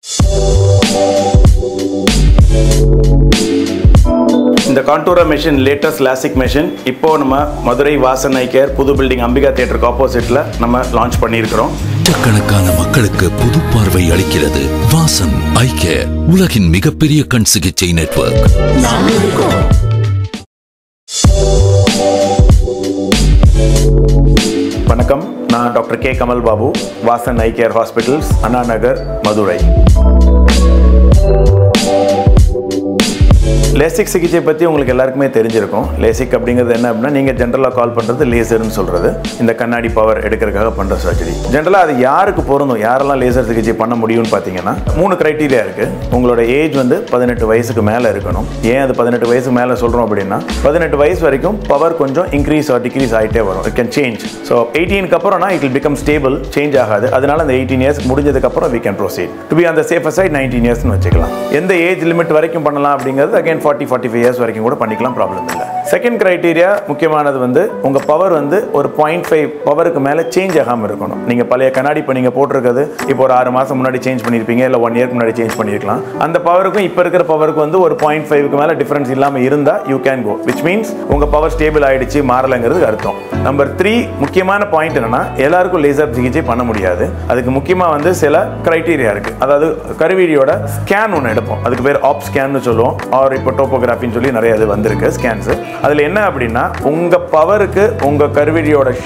S20: இந்த Contoura machine latest LASIK machine இப்போ நம்ம மதுரை வாசன் ஐ கேர் புது பில்டிங் அம்பிகா தியேட்டருக்கு ஆப்போசிட்ல நம்ம லான்ச் பண்ணியிருக்கிறோம்
S2: லட்சக்கணக்கான மக்களுக்கு புது பார்வை அளிக்கிறது வாசன் ஐ கேர் உலகின் மிகப்பெரிய கண் சிகிச்சை நெட்வொர்க்
S20: வணக்கம் நான் doctor K Kamal Babu Vasan eye care hospitals Anna Nagar Madurai LASIK சிகிச்சை பற்றி உங்களுக்கு எல்லாருக்குமே தெரிஞ்சிருக்கும் லேசிக் அப்படிங்கிறது என்ன அப்படின்னா நீங்கள் ஜென்ரலாக கால் பண்ணுறது லேசர்னு சொல்கிறது இந்த கண்ணாடி பவர் எடுக்கிறதுக்காக பண்ணுற சர்ஜரி ஜென்ரலாக அது யாருக்கு பொருந்தும் யாரெல்லாம் லேசர் சிகிச்சை பண்ண முடியும்னு பார்த்தீங்கன்னா மூணு க்ரைட்டீரியா இருக்குது உங்களோட ஏஜ் வந்து பதினெட்டு வயசுக்கு மேலே இருக்கணும் ஏன் அது பதினெட்டு வயசுக்கு மேலே சொல்கிறோம் அப்படின்னா பதினெட்டு வயசு வரைக்கும் பவர் கொஞ்சம் இன்க்ரீஸ் ஆர் டிக்ரீஸ் ஆகிட்டே வரும் இட் கேன் சேஞ்ச் ஸோ எயிட்டீனுக்கு அப்புறம்னா it will become stable change ஆகாது அதனால அந்த எயிட்டீன் இயர்ஸ் முடிஞ்சதுக்கப்புறம் we can proceed to be அந்த சேஃபர் சைட் நைன்டீன் இயர்ஸ்னு வச்சுக்கலாம் எந்த ஏஜ் லிமிட் வரைக்கும் பண்ணலாம் அப்படிங்கிறது again forty forty five years வரைக்கும் கூட பண்ணிக்கலாம் ப்ராப்ளம் இல்லை செகண்ட் கிரைட்டீரியா முக்கியமானது வந்து உங்கள் பவர் வந்து ஒரு பாயிண்ட் ஃபைவ் பவருக்கு மேலே சேஞ்ச் ஆகாமல் இருக்கணும் நீங்கள் பழைய கண்ணாடி இப்போ நீங்கள் போட்டிருக்கிறது இப்போ ஒரு ஆறு மாதம் முன்னாடி சேஞ்ச் பண்ணியிருப்பீங்க இல்லை ஒன் இயர்க்கு முன்னாடி சேஞ்ச் பண்ணியிருக்கலாம் அந்த பவருக்கும் இப்போ இருக்கிற பவருக்கு வந்து ஒரு பாயிண்ட் ஃபைவ்க்கு மேலே டிஃபரன்ஸ் இல்லாமல் இருந்தால் you can go which means உங்கள் பவர் ஸ்டேபிள் ஆயிடுச்சு மாறலைங்கிறது அர்த்தம் நம்பர் த்ரீ முக்கியமான பாயிண்ட் என்னன்னா எல்லாருக்கும் லேசர் சிகிச்சை பண்ண முடியாது அதுக்கு முக்கியமாக வந்து சில கிரைட்டீரியா இருக்கு அதாவது கருவிழியோட ஸ்கேன் ஒன்று எடுப்போம் அதுக்கு பேர் ஆப் ஸ்கேன்னு சொல்லுவோம் ஆர் இப்போ டோப்போகிராஃபின்னு சொல்லி நிறைய இது வந்திருக்கு ஸ்கேன்ஸ் அதில் என்ன அப்படின்னா உங்கள் பவருக்கு உங்கள் கருவிழியோட ஷேப்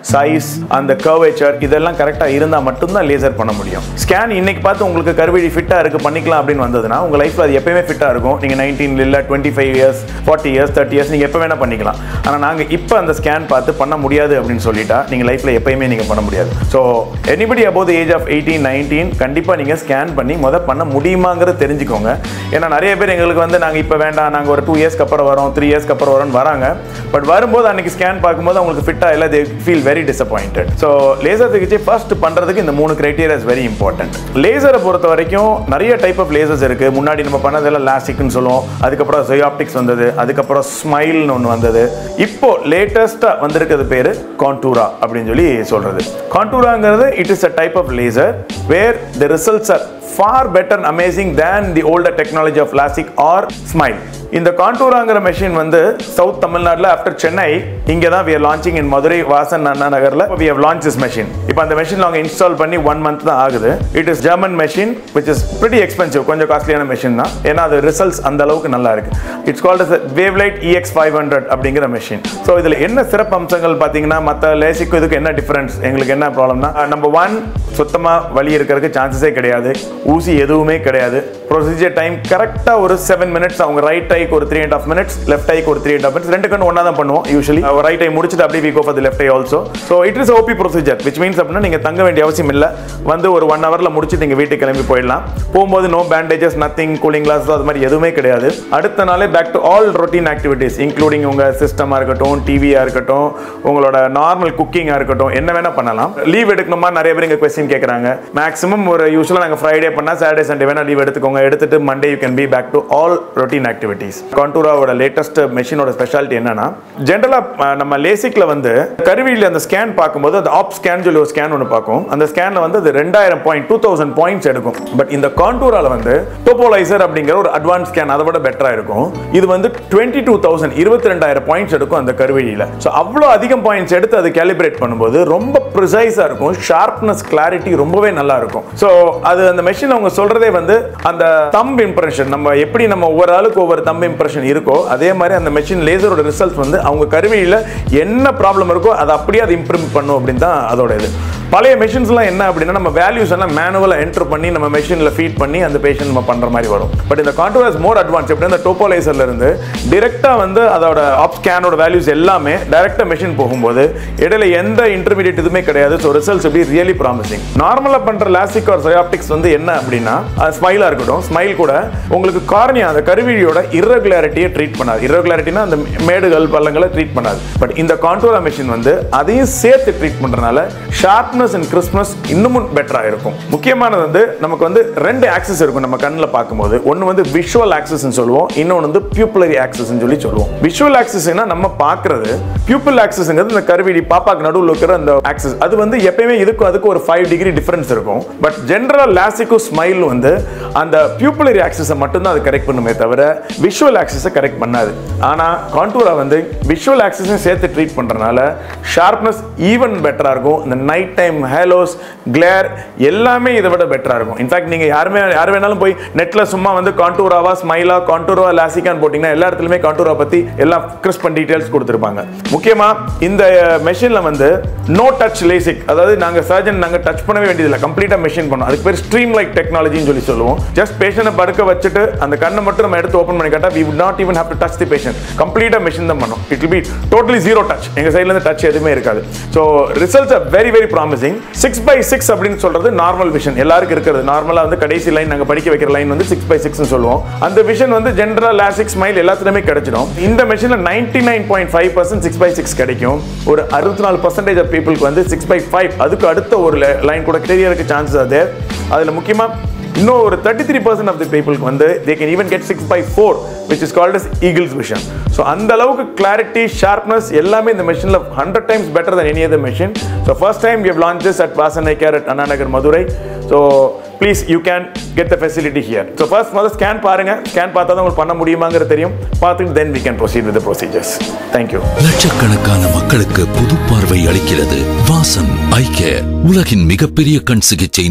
S20: சைஸ் அந்த கர்வேச்சர் இதெல்லாம் கரெக்டாக இருந்தால் மட்டும்தான் லேசர் பண்ண முடியும் ஸ்கேன் இன்னைக்கு பார்த்து உங்களுக்கு கருவிழி ஃபிட்டாக இருக்கு பண்ணிக்கலாம் அப்படின்னு வந்ததுன்னா உங்கள் லைஃப்பில் அது எப்பயுமே ஃபிட்டாக இருக்கும் நீங்கள் நைன்டீன் இல்லை twenty five years forty years thirty years நீங்கள் எப்போ வேணால் பண்ணிக்கலாம் ஆனால் நாங்கள் இப்போ அந்த ஸ்கேன் பார்த்து பண்ண முடியாது அப்படின்னு சொல்லிட்டா நீங்கள் லைஃப்பில் எப்பயுமே நீங்கள் பண்ண முடியாது so anybody above the age of eighteen nineteen கண்டிப்பாக நீங்கள் ஸ்கேன் பண்ணி முத பண்ண முடியுமாங்கிறத தெரிஞ்சுக்கோங்க ஏன்னா நிறைய பேர் எங்களுக்கு வந்து நாங்கள் இப்போ வேண்டாம் நாங்கள் ஒரு டூ இயர்ஸ்க்கு அப்புறம் வரோம் த்ரீ இயர்ஸ்க்கு அப்புறம் வரோம்னு வராங்க பட் வரும்போது அன்னைக்கு ஸ்கேன் பார்க்கும்போது அவங்களுக்கு ஃபிட்டாக இல்லை they feel very disappointed so laser சிகிச்சை ஃபர்ஸ்ட் பண்ணுறதுக்கு இந்த மூணு கிரைட்டீரியா இஸ் வெரி இம்பார்ட்டன்ட் லேசரை பொறுத்த வரைக்கும் நிறைய டைப் ஆஃப் லேசர்ஸ் இருக்குது முன்னாடி நம்ம பண்ணதெல்லாம் லாஸ்டிக்னு சொல்லுவோம் அதுக்கப்புறம் ஜெயாப்டிக்ஸ் வந்தது அதுக்கப்புறம் ஸ்மைல்னு ஒன்று வந்தது இப்போ லேட்டஸ்ட்டாக வந்திருக்கிறது பேர் கான்டூரா அப்படின்னு சொல்லி சொல்கிறது கான்டூராங்கிறது it is a type of laser where the results are far better and amazing than the older technology of LASIK or SMILE இந்த கான்டூராங்கிற மெஷின் வந்து சவுத் தமிழ்நாட்டில் ஆஃப்டர் சென்னை இங்கே தான் we are launching in Madurai Vasan Anna நகரில் we have launch this machine இப்போ அந்த மெஷின் அவங்க இன்ஸ்டால் பண்ணி ஒன் மந்த் தான் ஆகுது it is German machine which is pretty expensive கொஞ்சம் காஸ்ட்லியான மெஷின் தான் ஏன்னா அது ரிசல்ட்ஸ் அந்த அளவுக்கு நல்லா இருக்கு it's called wave light EX five hundred அப்படிங்கிற மெஷின் ஸோ இதில் என்ன சிறப்பு அம்சங்கள் பார்த்தீங்கன்னா மற்ற லேசிக்கும் இதுக்கு என்ன டிஃபரன்ஸ் எங்களுக்கு என்ன ப்ராப்ளம்னா நம்பர் ஒன் சுத்தமாக வலி இருக்கிறதுக்கு சான்சஸே கிடையாது ஊசி எதுவுமே கிடையாது ப்ரொசீஜர் டைம் கரெக்டாக ஒரு செவன் மினிட்ஸ் அவங்க ரைட் ஐக்கு ஒரு three and half minutes left ஐக்கு ஒரு த்ரீ அண்ட் ஆஃப் மினிட்ஸ் ரெண்டு கண்ணு ஒன்றா தான் பண்ணுவோம் யூஸ்வலி ரைட் ஐ முடிச்சுட்டு அப்படியே வீக் ஆஃப் அது left eye also so it is OP procedure which means அப்படின்னா நீங்கள் தங்க வேண்டிய அவசியம் இல்லை வந்து ஒரு ஒன் ஹவரில் முடிச்சுட்டு நீங்கள் வீட்டுக்கு கிளம்பி போயிடலாம் போகும்போது no bandages nothing cooling glass அது மாதிரி எதுவுமே கிடையாது அடுத்த நாளே back to all routine activities including உங்கள் சிஸ்டமாக இருக்கட்டும் டிவியாக இருக்கட்டும் உங்களோட நார்மல் குக்கிங்காக இருக்கட்டும் என்ன வேணால் பண்ணலாம் லீவ் எடுக்கணுமா நிறைய பேர் இங்கே கொஸ்டின் கேட்குறாங்க மேக்ஸிமம் ஒரு யூஸ்வலாக நாங்கள் ஃப்ரைடே பண்ணால் சாட்டர்டே சண்டே வேணால் லீவ் எடுத்துக்கோங்க எடுத்துட்டு Monday you can be back to all routine activities கான்டூராவோட லேட்டஸ்ட் மெஷினோட ஸ்பெஷாலிட்டி என்னன்னா ஜென்ரலாக நம்ம லேசிக்கில் வந்து கருவியில் அந்த ஸ்கேன் பார்க்கும்போது அந்த ஆப் ஸ்கேன் சொல்லி ஒரு ஸ்கேன் ஒன்று பார்க்கும் அந்த ஸ்கேனில் வந்து அது ரெண்டாயிரம் பாயிண்ட் டூ தௌசண்ட் பாயிண்ட்ஸ் எடுக்கும் பட் இந்த கான்டூரால வந்து டோபோலைசர் அப்படிங்கிற ஒரு அட்வான்ஸ் ஸ்கேன் அதை விட பெட்டராக இருக்கும் இது வந்து டுவெண்ட்டி டூ தௌசண்ட் இருபத்தி ரெண்டாயிரம் பாயிண்ட்ஸ் எடுக்கும் அந்த கருவிழியில் ஸோ அவ்வளோ அதிகம் பாயிண்ட்ஸ் எடுத்து அதை கேலிப்ரேட் பண்ணும்போது ரொம்ப ப்ரிசைஸாக இருக்கும் ஷார்ப்னஸ் கிளாரிட்டி ரொம்பவே நல்லா இருக்கும் ஸோ அது அந்த மெஷின் அவங்க சொல்றதே வந்து அந்த தம்ப் இம்ப்ரெஷன் நம்ம எப்படி நம்ம ஒவ்வொரு ஆளுக்கு ஒவ்வொரு தம்ப் இம்ப்ரெஷன் இருக்கோ அதே மாதிரி அந்த மெஷின் லேசரோட ரிசல்ட் வந்து அவங்க கருவியில் என்ன ப்ராப்ளம் இருக்கோ அதை அப்படியே அதை இம்ப்ரூவ் பண்ணும் அப்படின்னு தான் அதோட இது பழைய மெஷின்ஸ்லாம் என்ன அப்படின்னா நம்ம வேல்யூஸ் எல்லாம் மேனுவலாக என்டர் பண்ணி நம்ம மெஷினில் ஃபீட் பண்ணி அந்த பேஷண்ட் நம்ம பண்ணுற மாதிரி வரும் பட் இந்த கான்ட்ரோஸ் மோர் அட்வான்ஸ் எப்படி இந்த டோப்போலைசர்ல இருந்து டிரெக்டாக வந்து அதோட ஆப் ஸ்கேனோட வேல்யூஸ் எல்லாமே டைரெக்டாக மெஷின் போகும்போது இடையில எந்த இன்டர்மீடியட் இதுவுமே கிடையாது ஸோ ரிசல்ட்ஸ் எப்படி ரியலி ப்ராமிசிங் நார்மலாக பண்ணுற லாசிக் ஆர் சயாப்டிக்ஸ் வந்து என்ன அப்படின்னா ஸ்மைலாக இருக்கட்டும் ஸ்மைல் கூட உங்களுக்கு கார்னியா அந்த கருவிழியோட irregularityயை ட்ரீட் பண்ணாது irregularityனா அந்த மேடுகள் பள்ளங்களை ட்ரீட் பண்ணாது பட் இந்த கான்ட்ரோலா மெஷின் வந்து அதையும் சேர்த்து ட்ரீட் பண்றதுனால ஷார்ப்னஸ் அண்ட் கிறிஸ்மஸ் இன்னமும் பெட்டராக இருக்கும் முக்கியமானது வந்து நமக்கு வந்து ரெண்டு ஆக்சஸ் இருக்கும் நம்ம கண்ணில் பார்க்கும்போது ஒன்று வந்து விஷுவல் ஆக்சஸ்ன்னு சொல்லுவோம் இன்னொன்று வந்து பியூப்புலரி ஆக்சஸ்ன்னு சொல்லி சொல்லுவோம் விஷுவல் ஆக்சஸ்னா நம்ம பார்க்கறது பியூப்பிள் ஆக்சஸ்ங்கிறது இந்த கருவிழி பாப்பாக்கு நடுவில் இருக்கிற அந்த ஆக்சஸ் அது வந்து எப்பயுமே இதுக்கும் அதுக்கு ஒரு ஃபைவ் டிகிரி டிஃபரன்ஸ் இருக்கும் பட் ஜென்ரல் லாசிக்கும் ஸ்மைல் வந்து அந்த பியூப்புலரி ஆக்சஸை மட்டும்தான் அது கரெக்ட் பண்ணுமே தவிர விஷுவல் ஆக்சஸை கரெக்ட் பண்ணாது ஆனால் கான்டூரா வந்து விஷுவல் ஆக்சஸையும் சேர்த்து ட்ரீட் பண்ணுறதுனால ஷார்ப்னஸ் ஈவன் பெட்டராக இருக்கும் இந்த நைட் டைம் ஹேலோஸ் கிளேர் எல்லாமே இதை விட பெட்டராக இருக்கும் இன்ஃபேக்ட் நீங்கள் யாருமே யார் வேணாலும் போய் நெட்டில் சும்மா வந்து கான்டூராவா ஸ்மைலா கான்டூரா லாசிக்கான்னு போட்டிங்கன்னா எல்லா இடத்துலையுமே கான்டூரா பற்றி எல்லாம் கிறிஸ்பன் டீட்டெயில்ஸ் கொடுத்துருப்பாங்க முக்கியமாக இந்த மெஷினில் வந்து நோ டச் லேசிக் அதாவது நாங்கள் சர்ஜன் நாங்கள் டச் பண்ணவே வேண்டியதில்லை கம்ப்ளீட்டாக மெஷின் பண்ணோம் அதுக்கு பேர் ஸ்ட்ரீம் லைக் டெக்னாலஜின்னு சொல்லி சொல்லுவோம் ஜஸ்ட் பேஷண்ட்டை படுக்க வச்சுட்டு அந்த கண்ணை மட்டும் நம்ம எடுத்து ஓப்பன் பண்ணி காட்டா we would not even have to touch the patient கம்ப்ளீட்டாக மெஷின் தான் பண்ணோம் it will be totally zero touch எங்கள் சைட்லேருந்து டச் எதுவுமே இருக்காது so results are very very promising six by six அப்படின்னு சொல்றது நார்மல் விஷன் எல்லாருக்கும் இருக்கிறது நார்மலாக வந்து கடைசி லைன் நாங்கள் படிக்க வைக்கிற லைன் வந்து சிக்ஸ் பை சிக்ஸ்னு சொல்லுவோம் அந்த விஷன் வந்து ஜென்ரல் லாசிக் ஸ்மைல் எல்லாத்துலையுமே கிடைச்சிடும் இந்த மெஷினில் ninety nine point five percent six by six கிடைக்கும் ஒரு அறுபத்தி நாலு பர்சன்டேஜ் ஆஃப் பீப்புளுக்கு வந்து சிக்ஸ் பை ஃபைவ் அதுக்கு அடுத்த ஒரு லைன் கூட தெரியறதுக்கு சான்சஸ் அது அதில் முக்கியமாக இன்னும் ஒரு thirty three percent of the பீப்புளுக்கு வந்து they can even get six by four which is called as eagle's vision so அந்த அளவுக்கு கிளாரிட்டி ஷார்ப்னஸ் எல்லாமே இந்த மெஷினில் hundred times better than any other machine so first time we launch this at வாசனை care at Anna Nagar Madurai so please you can get the facility here so first முதல்ல ஸ்கேன் பாருங்க ஸ்கேன் பார்த்தா தான் உங்களுக்கு பண்ண முடியுமாங்கிறது தெரியும் பார்த்துட்டு then we can proceed with procedures thank you
S2: லட்சக்கணக்கான மக்களுக்கு புது பார்வை அளிக்கிறது வாசன் ஐ கேர் உலகின் மிகப்பெரிய கண் சிகிச்சை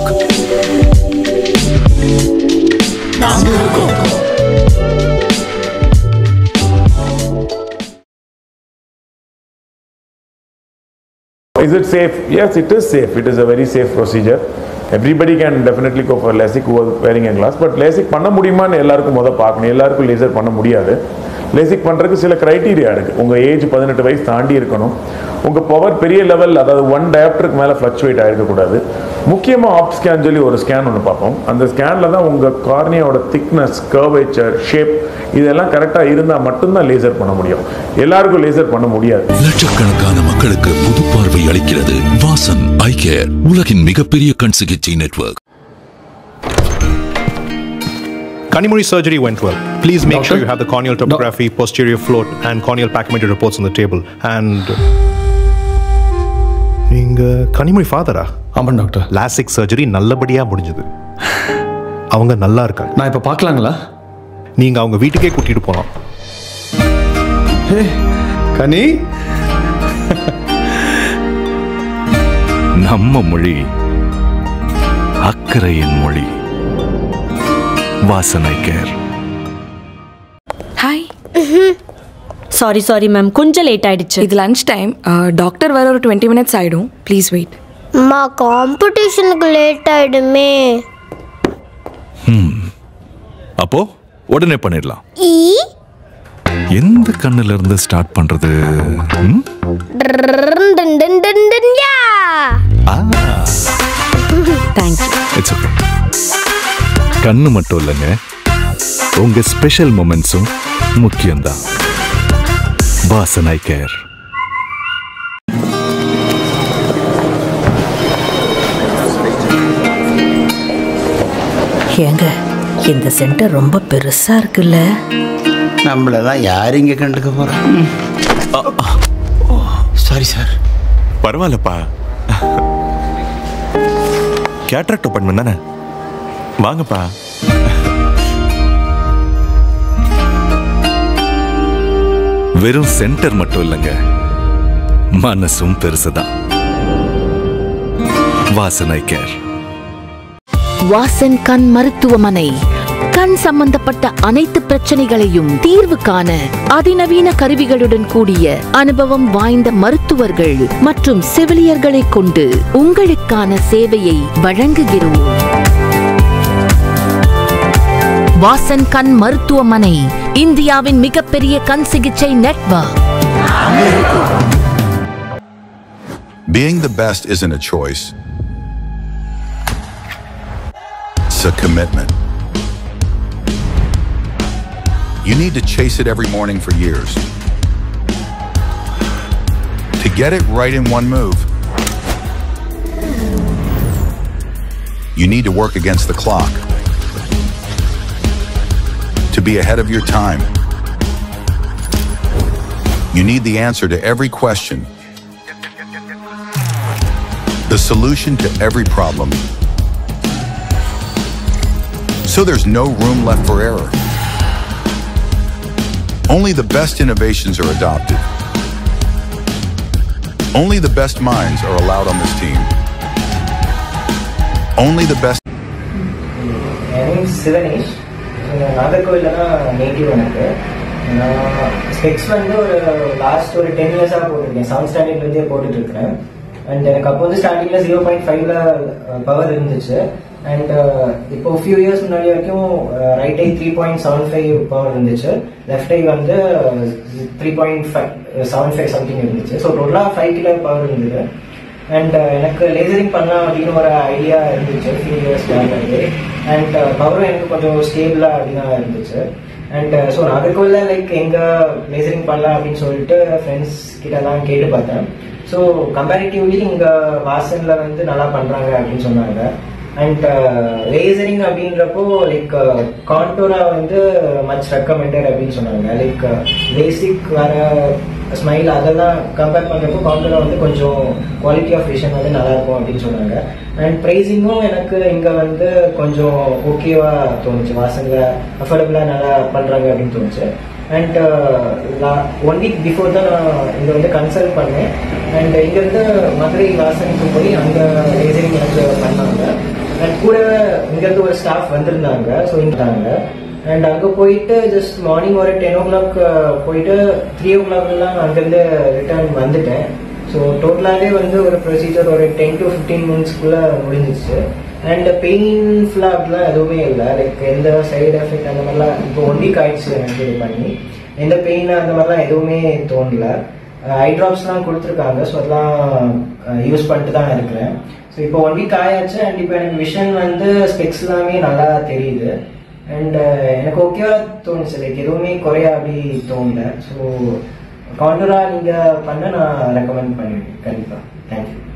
S2: network
S20: Is it safe? Yes, it is safe. It is a very safe procedure. Everybody can definitely go for LASIK who are wearing a glass. But LASIK பண்ண முடியுமான்னு எல்லாருக்கும் முத பார்க்கணும் எல்லாருக்கும் லேசர் பண்ண முடியாது லேசிக் பண்ணுறதுக்கு சில க்ரைட்டீரியா இருக்குது உங்கள் ஏஜ் பதினெட்டு வயசு தாண்டி இருக்கணும் உங்கள் பவர் பெரிய லெவல் அதாவது ஒன் டயப்டருக்கு மேலே ஃப்ளக்சுவேட் ஆகிருக்கக்கூடாது முக்கியமாக ஆப் ஸ்கேன் சொல்லி ஒரு ஸ்கேன் ஒன்று பார்ப்போம் அந்த ஸ்கேனில் தான் உங்கள் கார்னியாவோட திக்னஸ் கர்வேச்சர் ஷேப் இதெல்லாம் கரெக்டாக இருந்தால் மட்டும்தான் லேசர் பண்ண முடியும் எல்லாருக்கும் லேசர் பண்ண முடியாது
S2: லட்சக்கணக்கான மக்களுக்கு புது பார்வை அளிக்கிறது வாசன் ஐ கேர் உலகின் மிகப்பெரிய கண் சிகிச்சை network
S21: Kanimuri surgery went well. Please make sure you have the corneal topography, posterior float, and corneal pachymetry reports on the table. And நீங்க கனிமொழி ஃபாதரா
S11: ஆமாம் டாக்டர்
S21: லாசிக் சர்ஜரி நல்லபடியா முடிஞ்சது அவங்க நல்லா இருக்காங்க
S11: நான் இப்போ பார்க்கலாங்களா
S21: நீங்க அவங்க வீட்டுக்கே கூட்டிட்டு போலாம்
S11: கனி
S22: நம்ம மொழி அக்கறையின் மொழி வாசனை care
S23: hi sorry sorry ma'am கொஞ்சம் லேட் ஆயிடுச்சு
S13: இது லஞ்ச் டைம் டாக்டர் வர ஒரு டுவெண்ட்டி மினிட்ஸ் ஆயிடும் ப்ளீஸ் வெயிட்
S24: அம்மா காம்படிஷனுக்கு லேட் ஆயிடுமே
S22: ம் அப்போ உடனே பண்ணிடலாம்
S24: ஈ
S22: எந்த கண்ணுல இருந்து ஸ்டார்ட் பண்றது ம்?
S24: Done done done done yeah
S22: ஆ
S23: தேங்க்யூ
S22: இட்ஸ் ஓகே கண்ணு மட்டும் இல்லைங்க உங்க ஸ்பெஷல் மொமெண்ட்ஸும் முக்கியம்தான் வாசனை கேர்
S25: ஏங்க இந்த சென்டர் ரொம்ப பெருசா இருக்குல்ல
S26: நம்மள தான் யார் இங்கே கண்டுக்க போகிறோம் சாரி சார்
S27: பரவாயில்லப்பா கேட்ராக்ட் அப்பாயின்மெண்ட் தானே வாங்கப்பா
S22: வெறும் சென்டர் மட்டும் இல்லைங்க மனசும் பெருசுதான் வாசனை கேர்
S3: வாசன் கண் மருத்துவமனை கண் சம்பந்தப்பட்ட அனைத்து பிரச்சனைகளையும் தீர்வு காண அதிநவீன கருவிகளுடன் கூடிய அனுபவம் வாய்ந்த மருத்துவர்கள் மற்றும் செவிலியர்களை கொண்டு உங்களுக்கான சேவையை வழங்குகிறோம் வாசன் கண் மருத்துவமனை இந்தியாவின் மிகப்பெரிய கண் சிகிச்சை network
S28: Being the best isn't a choice, it's a commitment. You need to chase it every morning for years. To get it right in one move, you need to work against the clock. To be ahead of your time, you need the answer to every question the solution to every problem. So there's no room left for error. Only the best innovations are adopted. Only the best minds are allowed on this team. Only the best.
S29: என் நேம் சிவனேஷ் நாகர்கோவிலில் தான் நேட்டிவ் எனக்கு நான் ஸ்பெக்ஸ் வந்து ஒரு லாஸ்ட் ஒரு டென் இயர்ஸாக போட்டிருக்கேன் செவன்த் ஸ்டாண்டர்ட்லேருந்தே போட்டுட்டு இருக்கிறேன் அண்ட் எனக்கு அப்போ வந்து ஸ்டார்டிங்கில் ஜீரோ பாயிண்ட் ஃபைவ்ல பவர் இருந்துச்சு அண்ட் இப்போ ஃபியூ இயர்ஸ் முன்னாடி வரைக்கும் right I three point seven five power இருந்துச்சு லெஃப்ட் ஐ வந்து three point five seven five something இருந்துச்சு ஸோ டோட்டலாக ஃபைவ் கிலோ பவர் இருந்தது அண்ட் எனக்கு லேசரிங் பண்ணலாம் அப்படின்னு ஒரு ஐடியா இருந்துச்சு ஃபியூ இயர்ஸ் பேக் அண்ட் பவரும் எனக்கு கொஞ்சம் ஸ்டேபிளாக அப்படின்னா இருந்துச்சு அண்ட் ஸோ நாகர்கோவிலில் லைக் எங்கே லேசரிங் பண்ணலாம் அப்படின்னு சொல்லிட்டு ஃப்ரெண்ட்ஸ் கிட்டலாம் கேட்டு பார்த்தேன் ஸோ கம்பேரிட்டிவ்லி இங்கே வாசனில் வந்து நல்லா பண்ணுறாங்க அப்படின்னு சொன்னாங்க அண்ட் லேசரிங் அப்படின்றப்போ லைக் கான்டோரா வந்து மச் ரெக்கமெண்டட் அப்படின்னு சொன்னாங்க லைக் பேசிக் வர ஸ்மைல் அதெல்லாம் கம்பேர் பண்ணுறப்போ கான்டோரா வந்து கொஞ்சம் குவாலிட்டி ஆஃப் விஷன் வந்து நல்லா இருக்கும் அப்படின்னு சொன்னாங்க அண்ட் ப்ரைஸிங்கும் எனக்கு இங்கே வந்து கொஞ்சம் ஓகேவா தோணுச்சு வாசனில் அஃபோர்டபுளாக நல்லா பண்ணுறாங்க அப்படின்னு தோணுச்சு அண்ட் ஒன் வீக் பிஃபோர் தான் நான் இங்கே வந்து கன்சல்ட் பண்ணேன் அண்ட் இங்கேருந்து மதுரை வாசனுக்கு போய் அங்கே லேசரிங் எனக்கு பண்ணாங்க அண்ட் கூட இங்கேருந்து ஒரு ஸ்டாஃப் வந்திருந்தாங்க ஸோ இங்கிட்டாங்க அண்ட் அங்கே போயிட்டு ஜஸ்ட் மார்னிங் ஒரு டென் ஓ கிளாக் போயிட்டு த்ரீ ஓ கிளாக்லாம் அங்கேருந்து ரிட்டர்ன் வந்துட்டேன் ஸோ டோட்டலாகவே வந்து ஒரு ப்ரொசீஜர் ஒரு டென் டு ஃபிஃப்டீன் மினிட்ஸ்க்குள்ளே முடிஞ்சிச்சு அண்ட் பெயின்ஃபுல்லாக அப்படிலாம் எதுவுமே இல்லை லைக் எந்த சைடு எஃபெக்ட் அந்த மாதிரிலாம் இப்போ ஒன் வீக் ஆயிடுச்சு எனக்கு இது பண்ணி எந்த பெயின் அந்த மாதிரிலாம் எதுவுமே தோணல ஐ ட்ராப்ஸ்லாம் கொடுத்துருக்காங்க ஸோ அதெல்லாம் யூஸ் பண்ணிட்டு தான் இருக்கிறேன் ஸோ இப்போ ஒன் வீக் ஆயாச்சு அண்ட் இப்போ எனக்கு விஷன் வந்து ஸ்பெக்ஸ் எல்லாமே நல்லா தெரியுது அண்ட் எனக்கு ஓகேவா தோணுச்சு லைக் எதுவுமே குறையா அப்படி தோணல ஸோ காண்டரா நீங்கள் பண்ண நான் ரெக்கமெண்ட் பண்ணிடுவேன் கண்டிப்பாக தேங்க்யூ